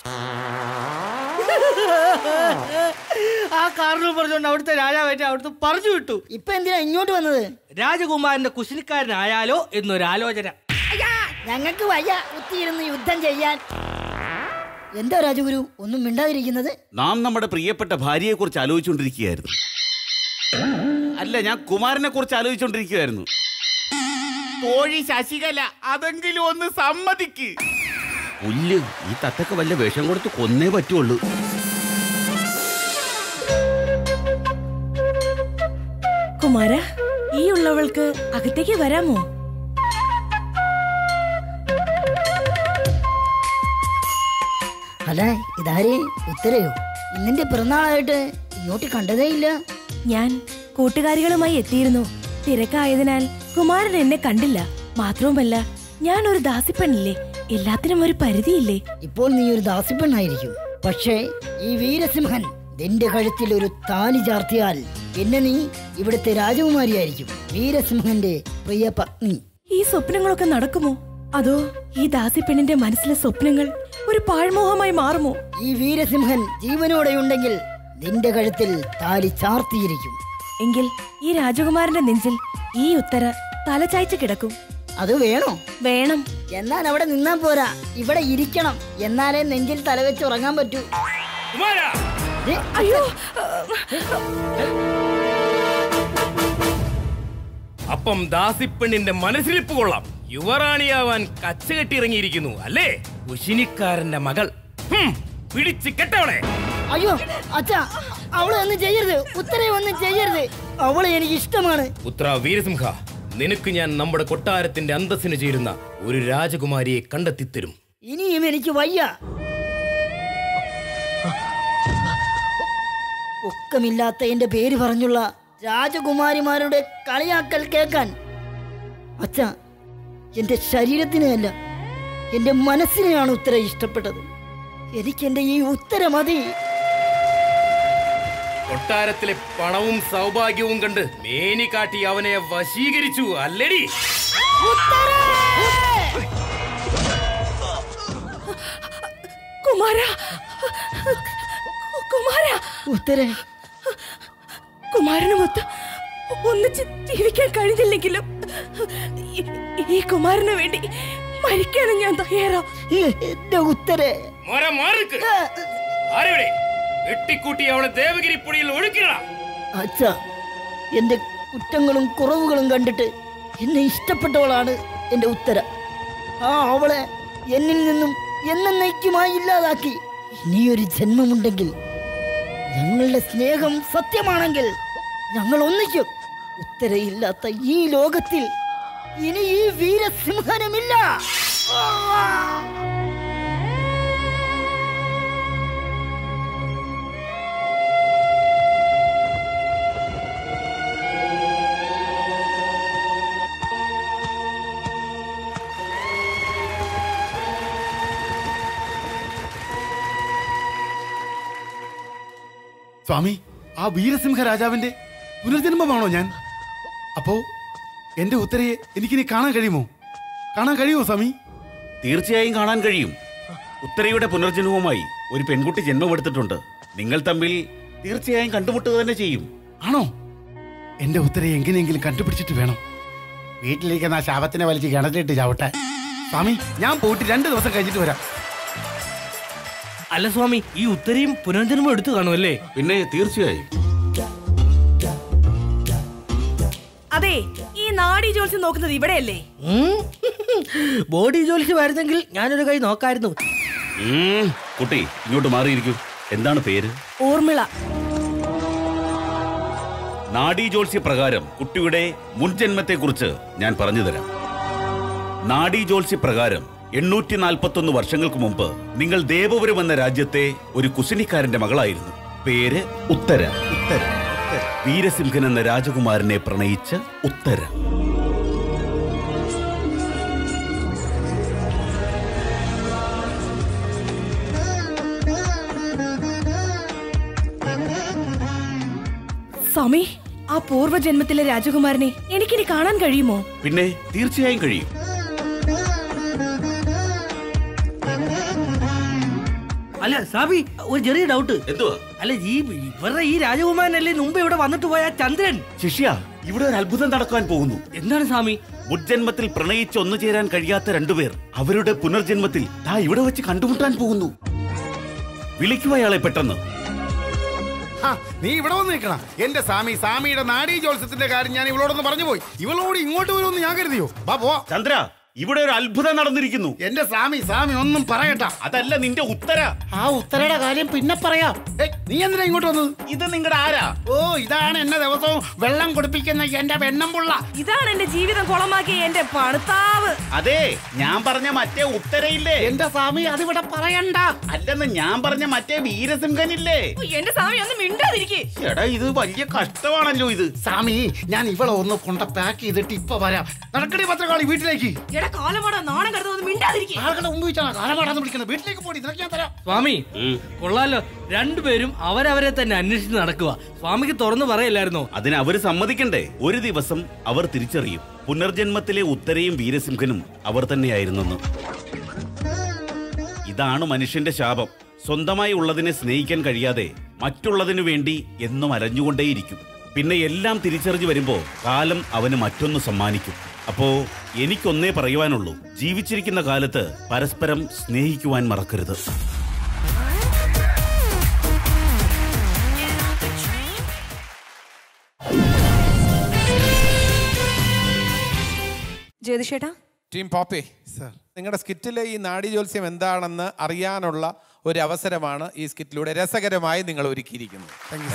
ആ കാരണം പറഞ്ഞുകൊണ്ട് അവിടുത്തെ രാജാവായിട്ട് അവിടുത്തെ പറഞ്ഞു വിട്ടു ഇപ്പൊ എന്തിനാ ഇങ്ങോട്ട് വന്നത് രാജകുമാരന്റെ കുശിനിക്കാരനായാലോ എന്നൊരു ആലോചന ഞങ്ങൾക്ക് വയ്യ കുത്തിയിരുന്ന് യുദ്ധം ചെയ്യാൻ എന്താ രാജഗുരു ഒന്നും മിണ്ടാതിരിക്കുന്നത് നാം നമ്മുടെ പ്രിയപ്പെട്ട ഭാര്യയെ കുറിച്ച് ആലോചിച്ചുകൊണ്ടിരിക്കുകയായിരുന്നു അല്ല ഞാൻ കുമാരനെ കുറിച്ച് ആലോചിച്ചുകൊണ്ടിരിക്കുകയായിരുന്നു കോഴി ശശികല അതെങ്കിലും ഒന്ന് സമ്മതിക്ക് പുല്ല് ഈ തത്തക്ക് വല്ല വിഷം കൊടുത്ത് കൊന്നേ പറ്റുള്ളൂ കുമാര ഈ ഉള്ളവൾക്ക് അകത്തേക്ക് വരാമോ അല്ല ഇതാര് ഉത്തരയോ ഇന്നിന്റെ പിറന്നാളായിട്ട് ഇങ്ങോട്ട് കണ്ടതേ ഇല്ല ഞാൻ കൂട്ടുകാരികളുമായി എത്തിയിരുന്നു തിരക്കായതിനാൽ കുമാരൻ എന്നെ കണ്ടില്ല മാത്രവുമല്ല ഞാൻ ഒരു ദാസിപ്പെണ്ണില്ലേ എല്ലാത്തിനും ഒരു പരിധിയില്ലേ ഇപ്പോൾ നീ ഒരു ദാസിപ്പെണ്ണായിരിക്കും പക്ഷേ ഈ വീരസിംഹൻ നിന്റെ കഴുത്തിൽ ഒരു താലി ചാർത്തിയാൽ പിന്നെ നീ ഇവിടുത്തെ രാജകുമാരിയായിരിക്കും വീരസിംഹന്റെ പ്രിയ പത്നി ഈ സ്വപ്നങ്ങളൊക്കെ നടക്കുമോ അതോ ഈ ദാസിപ്പെണ്ണിന്റെ മനസ്സിലെ സ്വപ്നങ്ങൾ ഒരു പാഴ്മോഹമായി മാറുമോ ഈ വീരസിംഹൻ ജീവനോടെയുണ്ടെങ്കിൽ നിന്റെ കഴുത്തിൽ താലി ചാർത്തിയിരിക്കും എങ്കിൽ ഈ രാജകുമാരന്റെ നെഞ്ചിൽ ഈ ഉത്തര തലചായ്ച്ച് കിടക്കും അത് വേണോ വേണം എന്നാൽ അവിടെ നിന്നാ പോരാ ഇവിടെ ഇരിക്കണം എന്നാലേ നെഞ്ചിൽ തലവെച്ച് ഉറങ്ങാൻ പറ്റൂ ഏ, അയ്യോ അപ്പം ദാസിപ്പെണ്ണിന്റെ മനസ്സിലിപ്പ് കൊള്ളാം യുവറാണിയാവാൻ കച്ചകെട്ടി ഇറങ്ങിയിരിക്കുന്നു അല്ലേ കുശിനിക്കാരന്റെ മകൾ ഹും, പിടിച്ച് കെട്ടവളെ അയ്യോ അച്ഛാ അവളെ ഒന്നും ചെയ്യരുത് ഉത്തരയെ ഒന്നും ചെയ്യരുത് അവളെ എനിക്ക് ഇഷ്ടമാണ് പുത്ര വീരസിംഹ നിനക്ക് ഞാൻ നമ്മുടെ കൊട്ടാരത്തിന്റെ അന്തസ്സിന് ചേരുന്ന ഒരു രാജകുമാരിയെ കണ്ടെത്തിത്തരും ഇനിയും എനിക്ക് വയ്യ ഒക്കമില്ലാത്ത എന്റെ പേര് പറഞ്ഞുള്ള രാജകുമാരിമാരുടെ കളിയാക്കൽ കേൾക്കാൻ അച്ഛ എന്റെ ശരീരത്തിനെയല്ല എന്റെ മനസ്സിനെയാണ് ഉത്തര ഇഷ്ടപ്പെട്ടത് എനിക്ക് എന്റെ ഈ ഉത്തരം മതി കൊട്ടാരത്തിലെ പണവും സൗഭാഗ്യവും കണ്ട് മേനി കാട്ടി അവനെ വശീകരിച്ചു അല്ലടി കുമാര കുമാര ഉത്തര കുമാരനുമൊത്ത് ഒന്നിച്ച് ജീവിക്കാൻ കഴിഞ്ഞില്ലെങ്കിലും ഈ- ഈ കുമാരന് വേണ്ടി മരിക്കാനും ഞാൻ തയ്യാറാ എന്റെ ഉത്തരേ മോര മാറിക്ക് ആരെവിടെ വെട്ടിക്കൂട്ടി അവളെ ദേവഗിരി പുഴയിൽ ഒഴുക്കിട അച്ഛ എന്റെ കുറ്റങ്ങളും കുറവുകളും കണ്ടിട്ട് എന്നെ ഇഷ്ടപ്പെട്ടവളാണ് എന്റെ ഉത്തര ആ അവളെ എന്നിൽ നിന്നും എന്നേക്കുമായി ഇല്ലാതാക്കി ഇനിയൊരു ജന്മമുണ്ടെങ്കിൽ ഞങ്ങളുടെ സ്നേഹം സത്യമാണെങ്കിൽ ഞങ്ങൾ ഒന്നിക്കും ഉത്തരയില്ലാത്ത ഈ ലോകത്തിൽ ഇനി ഈ വീരസിംഹനമില്ല സ്വാമി ആ വീരസിംഹ രാജാവിന്റെ പുനർജന്മമാണോ ഞാൻ അപ്പോ എന്റെ ഉത്തരയെ എനിക്കിനി കാണാൻ കഴിയുമോ കാണാൻ കഴിയുമോ സ്വാമി തീർച്ചയായും കാണാൻ കഴിയും ഉത്തരയുടെ പുനർജന്മവുമായി ഒരു പെൺകുട്ടി ജന്മമെടുത്തിട്ടുണ്ട് നിങ്ങൾ തമ്മിൽ തീർച്ചയായും കണ്ടുമുട്ടുക തന്നെ ചെയ്യും ആണോ എന്റെ ഉത്തരയെ എങ്ങനെയെങ്കിലും കണ്ടുപിടിച്ചിട്ട് വേണം വീട്ടിലേക്ക് ആ ശാപത്തിനെ വലിച്ച് കിണറ്റിട്ട് ചാവട്ടെ സ്വാമി ഞാൻ പോയിട്ട് രണ്ട് ദിവസം കഴിഞ്ഞിട്ട് വരാം അല്ല സ്വാമി ഈ ഉത്തരയും പുനർജന്മം എടുത്തു കാണുമല്ലേ പിന്നെ തീർച്ചയായും അതെ ഈ നാഡി ജോത്സ്യം നോക്കുന്നത് ഇവിടെയല്ലേ ബോഡി ജോലിക്ക് വരുന്നെങ്കിൽ ഞാനൊരു കൈ നോക്കായിരുന്നു ഉം, കുട്ടി ഇങ്ങോട്ട് മാറിയിരിക്കൂ എന്താണ് പേര് ഊർമിള നാഡീജോത്സ്യ പ്രകാരം കുട്ടിയുടെ മുൻജന്മത്തെക്കുറിച്ച് ഞാൻ പറഞ്ഞു തരാം നാഡീജോത്സ്യ പ്രകാരം എണ്ണൂറ്റി നാൽപ്പത്തൊന്ന് വർഷങ്ങൾക്ക് മുമ്പ് നിങ്ങൾ ദേവപുരം എന്ന രാജ്യത്തെ ഒരു കുശിനിക്കാരന്റെ മകളായിരുന്നു പേര് ഉത്തര ഉത്തര വീരസിംഹൻ എന്ന രാജകുമാരനെ പ്രണയിച്ച ഉത്തര സ്വാമി ആ പൂർവ്വജന്മത്തിലെ രാജകുമാരനെ എനിക്കിനി കാണാൻ കഴിയുമോ പിന്നെ തീർച്ചയായും കഴിയും അല്ല സാബി ഒരു ചെറിയ ഡൗട്ട് എന്തുവാ അല്ല ഈ ഇവരുടെ ഈ രാജകുമാരനല്ലേ മുമ്പ് ഇവിടെ വന്നിട്ട് പോയ ചന്ദ്രൻ ശിഷ്യ ഇവിടെ ഒരു അത്ഭുതം നടക്കാൻ പോകുന്നു എന്താണ് സ്വാമി മുജ്ജന്മത്തിൽ പ്രണയിച്ച് ഒന്നു ചേരാൻ കഴിയാത്ത രണ്ടുപേർ അവരുടെ പുനർജന്മത്തിൽ ദാ ഇവിടെ വെച്ച് കണ്ടുമുട്ടാൻ പോകുന്നു വിളിക്കുക അയാളെ പെട്ടെന്ന് ആ, നീ ഇവിടെ വന്ന് നിൽക്കണം എന്റെ സ്വാമി സ്വാമിയുടെ നാടീ ജോത്സ്യത്തിന്റെ കാര്യം ഞാൻ ഇവളോടൊന്ന് പറഞ്ഞു പോയി ഇവളോട് ഇങ്ങോട്ട് വരുമെന്ന് ഞാൻ കരുതിയോ വാ പോ ചന്ദ്ര ഇവിടെ ഒരു അത്ഭുതം നടന്നിരിക്കുന്നു എന്റെ സ്വാമി സ്വാമി ഒന്നും പറയട്ട അതല്ല നിന്റെ ഉത്തര ആ ഉത്തരയുടെ കാര്യം പിന്നെ പറയാം ഏയ്, നീ എന്തിനാ ഇങ്ങോട്ട് വന്നത് ഇത് നിങ്ങളുടെ ആരാ ഓ ഇതാണ് എന്നെ ദിവസവും വെള്ളം കുടിപ്പിക്കുന്ന എന്റെ പെണ്ണമ്പുള്ള ഇതാണ് എന്റെ ജീവിതം കുളമാക്കിയ എന്റെ പണത്താവ് അതെ ഞാൻ പറഞ്ഞ മറ്റേ ഉത്തരയില്ലേ എന്റെ സ്വാമി അതിവിടെ പറയണ്ട അല്ലെന്ന് ഞാൻ പറഞ്ഞ മറ്റേ വീരസിംഹനില്ലേ എന്റെ സ്വാമി ഒന്ന് മിണ്ടാതിരിക്കേ എടാ ഇത് വലിയ കഷ്ടമാണല്ലോ ഇത് സ്വാമി ഞാൻ ഇവളെ ഒന്ന് കൊണ്ട പാക്ക് ചെയ്തിട്ട് ഇപ്പൊ വരാം നടക്കടി പത്രക്കാളി വീട്ടിലേക്ക് എടാ കാലമാടാ നാണം കടന്നു ഒന്ന് മിണ്ടാതിരിക്കേ ആളുകളുടെ മുമ്പ് വെച്ചാണ് കാലമാടാന്ന് വിളിക്കുന്നത് വീട്ടിലേക്ക് പോടി നിനക്ക് ഞാൻ തരാം സ്വാമി കൊള്ളാലോ രണ്ടുപേരും അവരവരെ തന്നെ അന്വേഷിച്ച് നടക്കുക സ്വാമിക്ക് തുറന്നു പറയല്ലായിരുന്നോ അതിന് അവര് സമ്മതിക്കണ്ടേ ഒരു ദിവസം അവർ തിരിച്ചറിയും പുനർജന്മത്തിലെ ഉത്തരയും വീരസിംഹനും അവർ തന്നെയായിരുന്നെന്ന് ഇതാണ് മനുഷ്യന്റെ ശാപം സ്വന്തമായി ഉള്ളതിനെ സ്നേഹിക്കാൻ കഴിയാതെ മറ്റുള്ളതിനു വേണ്ടി എന്നും അലഞ്ഞുകൊണ്ടേയിരിക്കും പിന്നെ എല്ലാം തിരിച്ചറിഞ്ഞു വരുമ്പോ കാലം അവന് മറ്റൊന്ന് സമ്മാനിക്കും അപ്പോ എനിക്കൊന്നേ പറയുവാനുള്ളൂ ജീവിച്ചിരിക്കുന്ന കാലത്ത് പരസ്പരം സ്നേഹിക്കുവാൻ മറക്കരുത് ജ്യോതിഷേട്ടാ ടീം പോപ്പി നിങ്ങളുടെ സ്കിറ്റിലെ ഈ നാഡി ജ്യോത്സ്യം എന്താണെന്ന് അറിയാനുള്ള ഒരു അവസരമാണ് ഈ സ്കിറ്റിലൂടെ രസകരമായി നിങ്ങൾ ഒരുക്കിയിരിക്കുന്നത്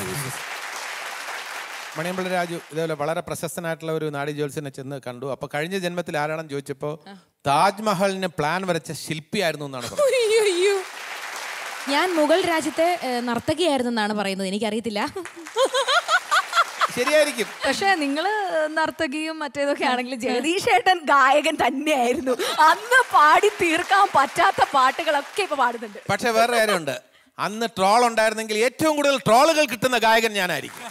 മണിയമ്പിള്ള രാജു ഇതേപോലെ വളരെ പ്രശസ്തനായിട്ടുള്ള ഒരു നാഡി ജ്യോത്സ്യനെ ചെന്ന് കണ്ടു അപ്പൊ കഴിഞ്ഞ ജന്മത്തിൽ ആരാണെന്ന് ചോദിച്ചപ്പോൾ താജ്മഹലിന് പ്ലാൻ വരച്ച ശില്പിയായിരുന്നു എന്നാണ് പറഞ്ഞത് അയ്യോ ഞാൻ മുഗൾ രാജ്യത്തെ ഏഹ്, നർത്തകിയായിരുന്നെന്നാണ് പറയുന്നത് എനിക്കറിയത്തില്ല ശരിയായിരിക്കും പക്ഷെ നിങ്ങള് നർത്തകിയും മറ്റേതൊക്കെ ആണെങ്കിലും ജഗദീഷ് ഏട്ടൻ ഗായകൻ തന്നെയായിരുന്നു അന്ന് പാടി തീർക്കാൻ പറ്റാത്ത പാട്ടുകളൊക്കെ ഇപ്പൊ പാടുന്നുണ്ട് പക്ഷെ വേറെ കാര്യമുണ്ട് അന്ന് ട്രോൾ ഉണ്ടായിരുന്നെങ്കിൽ ഏറ്റവും കൂടുതൽ ട്രോളുകൾ കിട്ടുന്ന ഗായകൻ ഞാനായിരിക്കും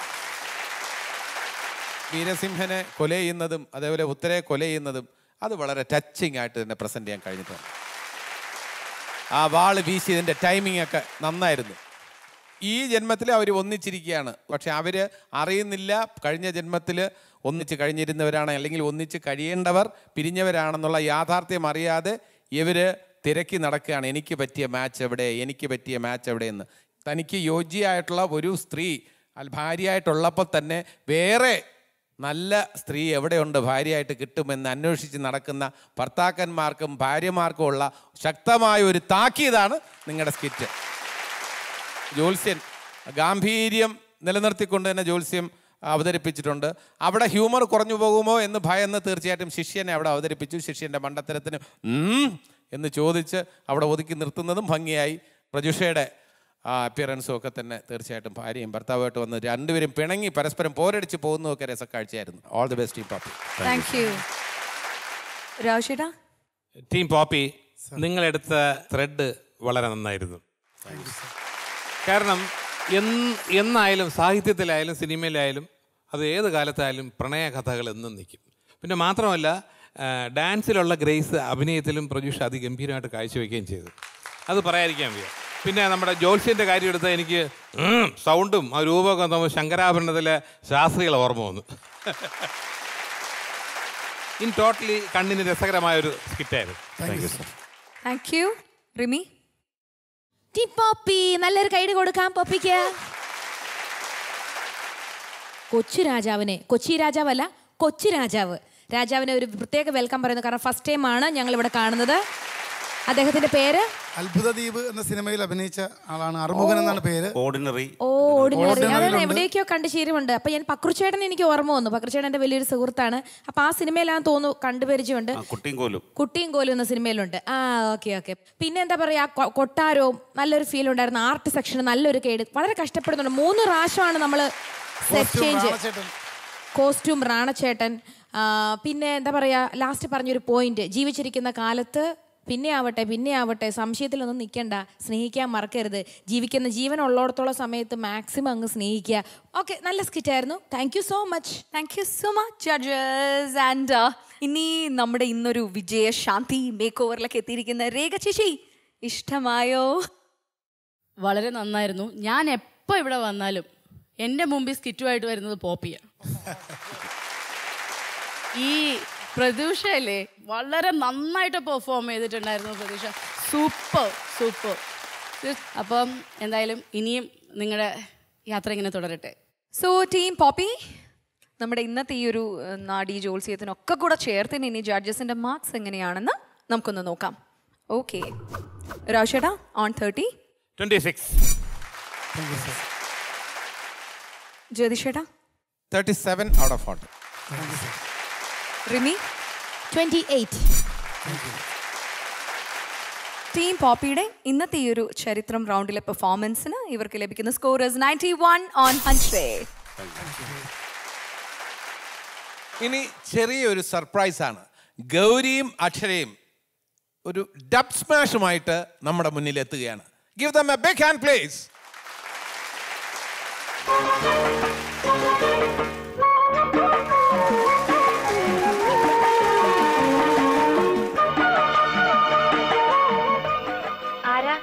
വീരസിംഹനെ കൊല ചെയ്യുന്നതും അതേപോലെ ഉത്തരയെ കൊല ചെയ്യുന്നതും അത് വളരെ ടച്ചിങ് ആയിട്ട് തന്നെ പ്രസന്റ് ചെയ്യാൻ കഴിഞ്ഞിട്ടുണ്ട് ആ വാള് വീശിയതിൻ്റെ ടൈമിംഗ് ഒക്കെ നന്നായിരുന്നു ഈ ജന്മത്തിൽ അവർ ഒന്നിച്ചിരിക്കുകയാണ് പക്ഷെ അവർ അറിയുന്നില്ല കഴിഞ്ഞ ജന്മത്തിൽ ഒന്നിച്ച് കഴിഞ്ഞിരുന്നവരാണ് അല്ലെങ്കിൽ ഒന്നിച്ച് കഴിയേണ്ടവർ പിരിഞ്ഞവരാണെന്നുള്ള യാഥാർത്ഥ്യം അറിയാതെ ഇവർ തിരക്കി നടക്കുകയാണ് എനിക്ക് പറ്റിയ മാച്ച് എവിടെ എനിക്ക് പറ്റിയ മാച്ച് എവിടെയെന്ന് തനിക്ക് യോഗ്യയായിട്ടുള്ള ഒരു സ്ത്രീ അല്ല ഭാര്യയായിട്ടുള്ളപ്പോൾ തന്നെ വേറെ നല്ല സ്ത്രീ എവിടെയുണ്ട് ഭാര്യയായിട്ട് കിട്ടുമെന്ന് അന്വേഷിച്ച് നടക്കുന്ന ഭർത്താക്കന്മാർക്കും ഭാര്യമാർക്കും ഉള്ള ശക്തമായ ഒരു താക്കീതാണ് നിങ്ങളുടെ സ്കിറ്റ് ജ്യോത്സ്യൻ ഗാംഭീര്യം നിലനിർത്തിക്കൊണ്ട് തന്നെ ജ്യോത്സ്യം അവതരിപ്പിച്ചിട്ടുണ്ട് അവിടെ ഹ്യൂമർ കുറഞ്ഞു പോകുമോ എന്ന് ഭയന്ന് തീർച്ചയായിട്ടും ശിഷ്യനെ അവിടെ അവതരിപ്പിച്ചു ശിഷ്യൻ്റെ മണ്ടത്തരത്തിന് "ഉം" എന്ന് ചോദിച്ച് അവിടെ ഒതുക്കി നിർത്തുന്നതും ഭംഗിയായി പ്രജുഷയുടെ അപ്പിയറൻസും ഒക്കെ തന്നെ തീർച്ചയായിട്ടും ഭാര്യയും ഭർത്താവുമായിട്ട് വന്ന് രണ്ടുപേരും പിണങ്ങി പരസ്പരം പോരടിച്ച് പോകുന്നതൊക്കെ രസക്കാഴ്ചയായിരുന്നു all the best team Poppy thank you രാജേട്ടാ ടീം പോപ്പി നിങ്ങളെടുത്ത ത്രെഡ് വളരെ നന്നായിരുന്നു കാരണം എന്ന് എന്നായാലും സാഹിത്യത്തിലായാലും സിനിമയിലായാലും അത് ഏത് കാലത്തായാലും പ്രണയ കഥകൾ എന്നും നിൽക്കും പിന്നെ മാത്രമല്ല ആ, ഡാൻസിലുള്ള ഗ്രേസ് അഭിനയത്തിലും പ്രജുഷ് അതിഗംഭീരമായിട്ട് കാഴ്ചവെക്കുകയും ചെയ്തു അത് പറയാതിരിക്കാൻ വയ്യ പിന്നെ നമ്മുടെ ജോത്സ്യൻ്റെ കാര്യം എടുത്താൽ എനിക്ക് ഉം, സൗണ്ടും ആ രൂപമൊക്കെ നോക്കുമ്പോൾ ശങ്കരാഭരണത്തിലെ ശാസ്ത്രികൾ ഓർമ്മ വന്നു ഇൻ ടോട്ടലി കണ്ണിന് രസകരമായ ഒരു സ്കിറ്റായിരുന്നു thank you sir thank you Rimi team Poppy നല്ലൊരു കൈഡ് കൊടുക്കാം പോപ്പിക്ക് കൊച്ചു രാജാവിനെ കൊച്ചി രാജാവല്ല കൊച്ചു രാജാവ് രാജാവിനെ ഒരു പ്രത്യേക വെൽക്കം പറയുന്നു കാരണം ഫസ്റ്റ് ടൈം ആണ് ഞങ്ങൾ ഇവിടെ കാണുന്നത് അദ്ദേഹത്തിന്റെ പേര് അത്ഭുത ദ്വീപ് എന്ന സിനിമയിൽ അഭിനയിച്ച ആളാണ് അറുമുഖൻ എന്നാണ് പേര് ഓർഡിനറി ഓ ഓർഡിനറി അതാണ് ഓർഡിനറിയിലുണ്ട്. എവിടെയൊക്കെയോ കണ്ട് ശീലമുണ്ട് അപ്പൊ ഞാൻ പക്രുച്ചേട്ടൻ എനിക്ക് ഓർമ്മ വന്നു പക്രുച്ചേട്ടന്റെ വലിയൊരു സുഹൃത്താണ് അപ്പൊ ആ സിനിമയിലാന്ന് തോന്നുന്നു കണ്ടുപരിചയമുണ്ട് കുട്ടിയും കോലും കുട്ടിയും കോലും എന്ന സിനിമയിലുണ്ട് ആ ഓക്കെ ഓക്കെ പിന്നെ എന്താ പറയാ കൊ- കൊട്ടാരവും നല്ലൊരു ഫീൽ ഉണ്ടായിരുന്നു ആർട്ട് സെക്ഷൻ നല്ലൊരു കേട് വളരെ കഷ്ടപ്പെടുന്നുണ്ട് മൂന്ന് പ്രാവശ്യമാണ് നമ്മൾ സെറ്റ് Costume ചേഞ്ച് റാണച്ചേട്ടൻ. കോസ്റ്റ്യൂം റാണച്ചേട്ടൻ ആ, പിന്നെ എന്താ പറയാ ലാസ്റ്റ് പറഞ്ഞൊരു പോയിന്റ് ജീവിച്ചിരിക്കുന്ന കാലത്ത് പിന്നെ ആവട്ടെ പിന്നെ ആവട്ടെ സംശയത്തിലൊന്നും നിൽക്കണ്ട സ്നേഹിക്കാൻ മറക്കരുത് ജീവിക്കുന്ന ജീവൻ ഉള്ളിടത്തോളം സമയത്ത് മാക്സിമം അങ്ങ് സ്നേഹിക്കുക ഓക്കെ നല്ല സ്കിറ്റായിരുന്നു thank you so much thank you so much judges and ഇനി നമ്മുടെ ഇന്നൊരു വിജയ ശാന്തി മേക്ക് ഓവറിലേക്ക് എത്തിയിരിക്കുന്ന രേഖ ചേച്ചി ഇഷ്ടമായോ വളരെ നന്നായിരുന്നു ഞാൻ എപ്പോൾ ഇവിടെ വന്നാലും എൻ്റെ മുമ്പിൽ സ്കിറ്റുമായിട്ട് വരുന്നത് പോപ്പിയാണ് ഈ പ്രതീക്ഷയല്ലേ വളരെ നന്നായിട്ട് പെർഫോം ചെയ്തിട്ടുണ്ടായിരുന്നു പ്രതീക്ഷ സൂപ്പർ സൂപ്പർ അപ്പം എന്തായാലും ഇനിയും നിങ്ങളുടെ യാത്ര ഇങ്ങനെ തുടരട്ടെ സോ ടീം പോപ്പി നമ്മുടെ ഇന്നത്തെ ഈ ഒരു ഏഹ്, നാഡീ ജോത്സ്യത്തിനൊക്കെ കൂടെ ചേർത്തിന് ഇനി ജഡ്ജസിന്റെ മാർക്സ് എങ്ങനെയാണെന്ന് നമുക്കൊന്ന് നോക്കാം ഓക്കെ രാജേട്ടാ ഓൺ തേർട്ടി ട്വൻറ്റി സിക്സ് ജ്യോതിഷേട്ടാ thirty seven out of forty Rimi twenty eight team പോപ്പിയുടെ ഇന്നത്തെ ഈ ഒരു ചരിത്രം റൗണ്ടിലെ പെർഫോമൻസിന് ഇവർക്ക് ലഭിക്കുന്ന scorers ninety one on hundred ഇനി ചെറിയൊരു സർപ്രൈസ് ആണ് ഗൗരിയും അക്ഷരയും ഒരു ഡബ് സ്മാഷുമായിട്ട് നമ്മുടെ മുന്നിൽ എത്തുകയാണ് give them a big hand please ആരാ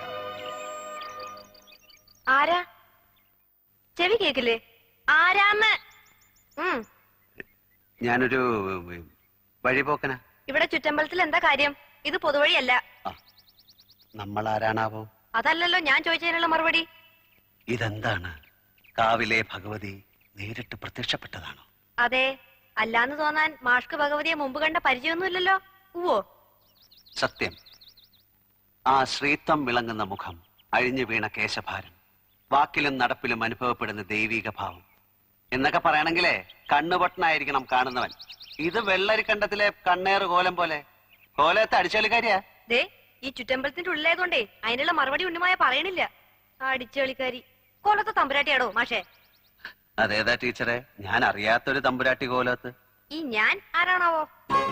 ആരാ ചെവി കേക്കില്ലേ ആരാന്ന് ഉം ഞാനൊരു വഴിപോക്കന ഇവിടെ ചുറ്റമ്പലത്തിൽ എന്താ കാര്യം ഇത് പൊതുവഴിയല്ല നമ്മൾ ആരാണാവോ അതല്ലല്ലോ ഞാൻ ചോദിച്ചതിനുള്ള മറുപടി ഇതെന്താണ് കാവിലെ ഭഗവതി നേരിട്ട് പ്രത്യക്ഷപ്പെട്ടതാണോ അതെ അല്ലാന്ന് തോന്നാൻ മാഷ്ക്ക് ഭഗവതിയെ മുമ്പ് കണ്ട പരിചയമൊന്നുമില്ലല്ലോ ഉവ്വോ സത്യം ആ ശ്രീത്വം വിളങ്ങുന്ന മുഖം അഴിഞ്ഞു വീണ കേശഭാരം വാക്കിലും നടപ്പിലും അനുഭവപ്പെടുന്ന ദൈവിക ഭാവം എന്നൊക്കെ പറയണെങ്കിലേ കണ്ണുപൊട്ടനായിരിക്കണം കാണുന്നവൻ ഇത് വെള്ളരിക്കണ്ടത്തിലെ കണ്ണേറ് കോലം പോലെ കോലത്തെ അടിച്ചോളിക്കാരിയാ ദേ ഈ ചുറ്റമ്പലത്തിന്റെ ഉള്ളിലായതുകൊണ്ടേ അതിനുള്ള മറുപടി ഉണ്ണിമായ പറയണില്ല ആ അടിച്ചുകളിക്കാരി കൊല്ലത്തെ തമ്പുരാട്ടിയാടോ മാഷേ അതേതാ ടീച്ചറെ ഞാൻ അറിയാത്തൊരു തമ്പുരാട്ടി കോലത്ത് ഈ ഞാൻ ആരാണാവോ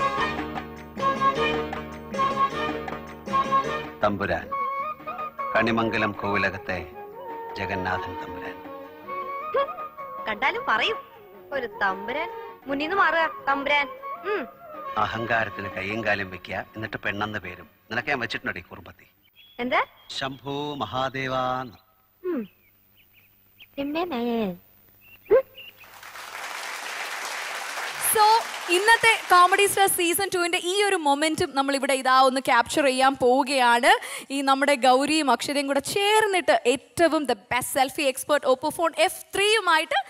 തമ്പുരാൻ കണിമംഗലം കോവിലകത്തെ ജഗന്നാഥൻ തമ്പുരാൻ കണ്ടാലും പറയും ഒരു തമ്പുരാൻ മുന്നിന്ന് മാറുക തമ്പുരാൻ ഉം അഹങ്കാരത്തിന് കയ്യും കാലും വെക്കുക എന്നിട്ട് പെണ്ണെന്ന് പേരും നിനക്ക് ഞാൻ വെച്ചിട്ടുണ്ടോ ഈ കുറുമ്പത്തി എന്താ ശംഭോ മഹാദേവാന്ന് ഉം. എമ്മേനേ. സോ ഇന്നത്തെ കോമഡി സ്റ്റാർ സീസൺ ടുവിന്റെ ഈ ഒരു മൊമെന്റും നമ്മൾ ഇവിടെ ഇതാ ഒന്ന് ക്യാപ്ചർ ചെയ്യാൻ പോവുകയാണ് ഈ നമ്മുടെ ഗൗരിയും അക്ഷരയും കൂടെ ചേർന്നിട്ട് ഏറ്റവും the best selfie expert Oppo phone F ത്രീയുമായിട്ട്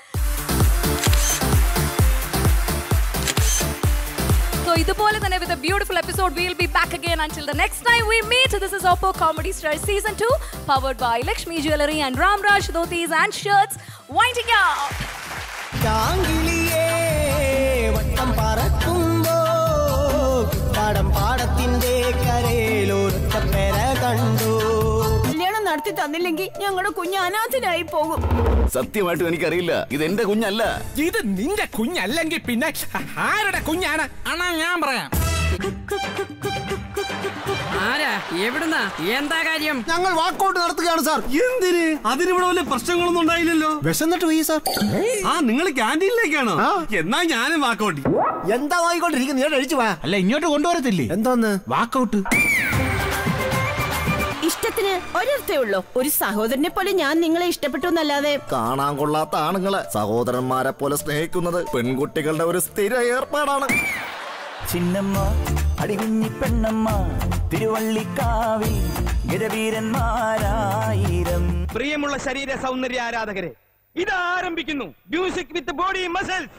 So ഇതുപോലെ തന്നെ with a beautiful episode we'll be back again until the next time we meet. This is Oppo Comedy Stars season 2 powered by Lakshmi Jewelry and Ramraj Dhotis and Shirts winding up. ചാങ്കിളിയേ വട്ടം പറക്കുമ്പോ കിട്ടാടം പാടത്തിന്റെ കരയിലൊരുത്ത പെര കണ്ടു കല്യാണം നടത്തി തന്നില്ലെങ്കിൽ ഞങ്ങളുടെ കുഞ്ഞ് അനാഥനായി പോകും സത്യമായിട്ടും എനിക്കറിയില്ല ഇത് എന്റെ കുഞ്ഞല്ല ഇത് നിന്റെ കുഞ്ഞല്ലെങ്കിൽ പിന്നെ ആരുടെ കുഞ്ഞാണ് അണ്ണാ ഞാൻ പറയാം ആരാ എവിടുന്നാ എന്താ കാര്യം ഞങ്ങൾ വാക്കൗട്ട് നടത്തുകയാണ് സാർ എന്തിന് അതിനിവിടെ വല്ല പ്രശ്നങ്ങളൊന്നും ഉണ്ടായില്ലല്ലോ വിശന്നിട്ട് പോയി സാർ ആ നിങ്ങൾ ക്യാൻറ്റീനിലേക്കാണോ എന്നാ ഞാനും വാക്കൗട്ട് എന്താ വാങ്ങിക്കൊണ്ടിരിക്കുന്നു നീ കഴിച്ചു വാ അല്ല ഇങ്ങോട്ട് കൊണ്ടുവരത്തില്ലേ എന്തോന്ന് വാക്കൗട്ട് ഇഷ്ടത്തിന് ഒരിടത്തേ ഉള്ളൂ ഒരു സഹോദരനെ പോലെ ഞാൻ നിങ്ങളെ ഇഷ്ടപ്പെട്ടു എന്നല്ലാതെ കാണാൻ കൊള്ളാത്ത ആണുങ്ങളെ സഹോദരന്മാരെ പോലെ സ്നേഹിക്കുന്നത് പെൺകുട്ടികളുടെ ഒരു സ്ഥിര ഏർപ്പാടാണ് ചിന്നമ്മ അടികുഞ്ഞി പെണ്ണമ്മ തിരുവള്ളിക്കാവിൽ ഗജവീരന്മാരായിരം പ്രിയമുള്ള ശരീര സൗന്ദര്യ ആരാധകരെ ഇത് ആരംഭിക്കുന്നു music with body muscles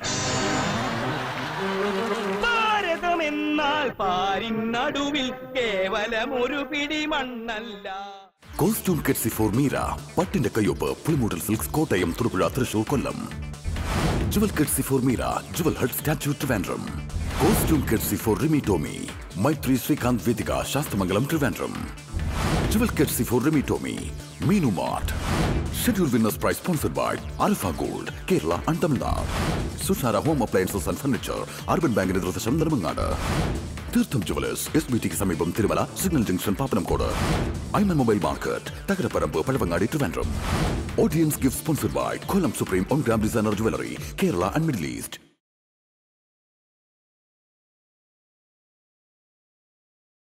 Bharatham എന്നാൽ പാരിൻ നടുവിൽ കേവലം ഒരു പിടി മണ്ണല്ല കോസ്റ്റ്യൂം കെറ്റ്സി ഫോർ മീര പട്ടിന്റെ കയ്യൊപ്പ് Pulimoodal silks Kottayam Thodupuzha Thrissur Kollam jewel courtesy for Meera jewel hut statue Trivandrum costume courtesy for Rimi Tomy Maithri Srikanth Vedika Sasthamangalam Trivandrum jewel courtesy for Rimi Tomy Meenu mart schedule winners prize sponsored by Alpha gold Kerala and Tamil Nadu Sushara home appliances and furniture urban ബാങ്കിന്റെ നിർദ്ദേശം Nedumangad Theertham jewellers S B ടിക്ക് സമീപം Thirumala signal junction Pappanamcode Aiman mobile market Thakaraparambu Pazhavangadi Trivandrum audience gift sponsored by Kollam supreme one gram designer jewellery Kerala and middle east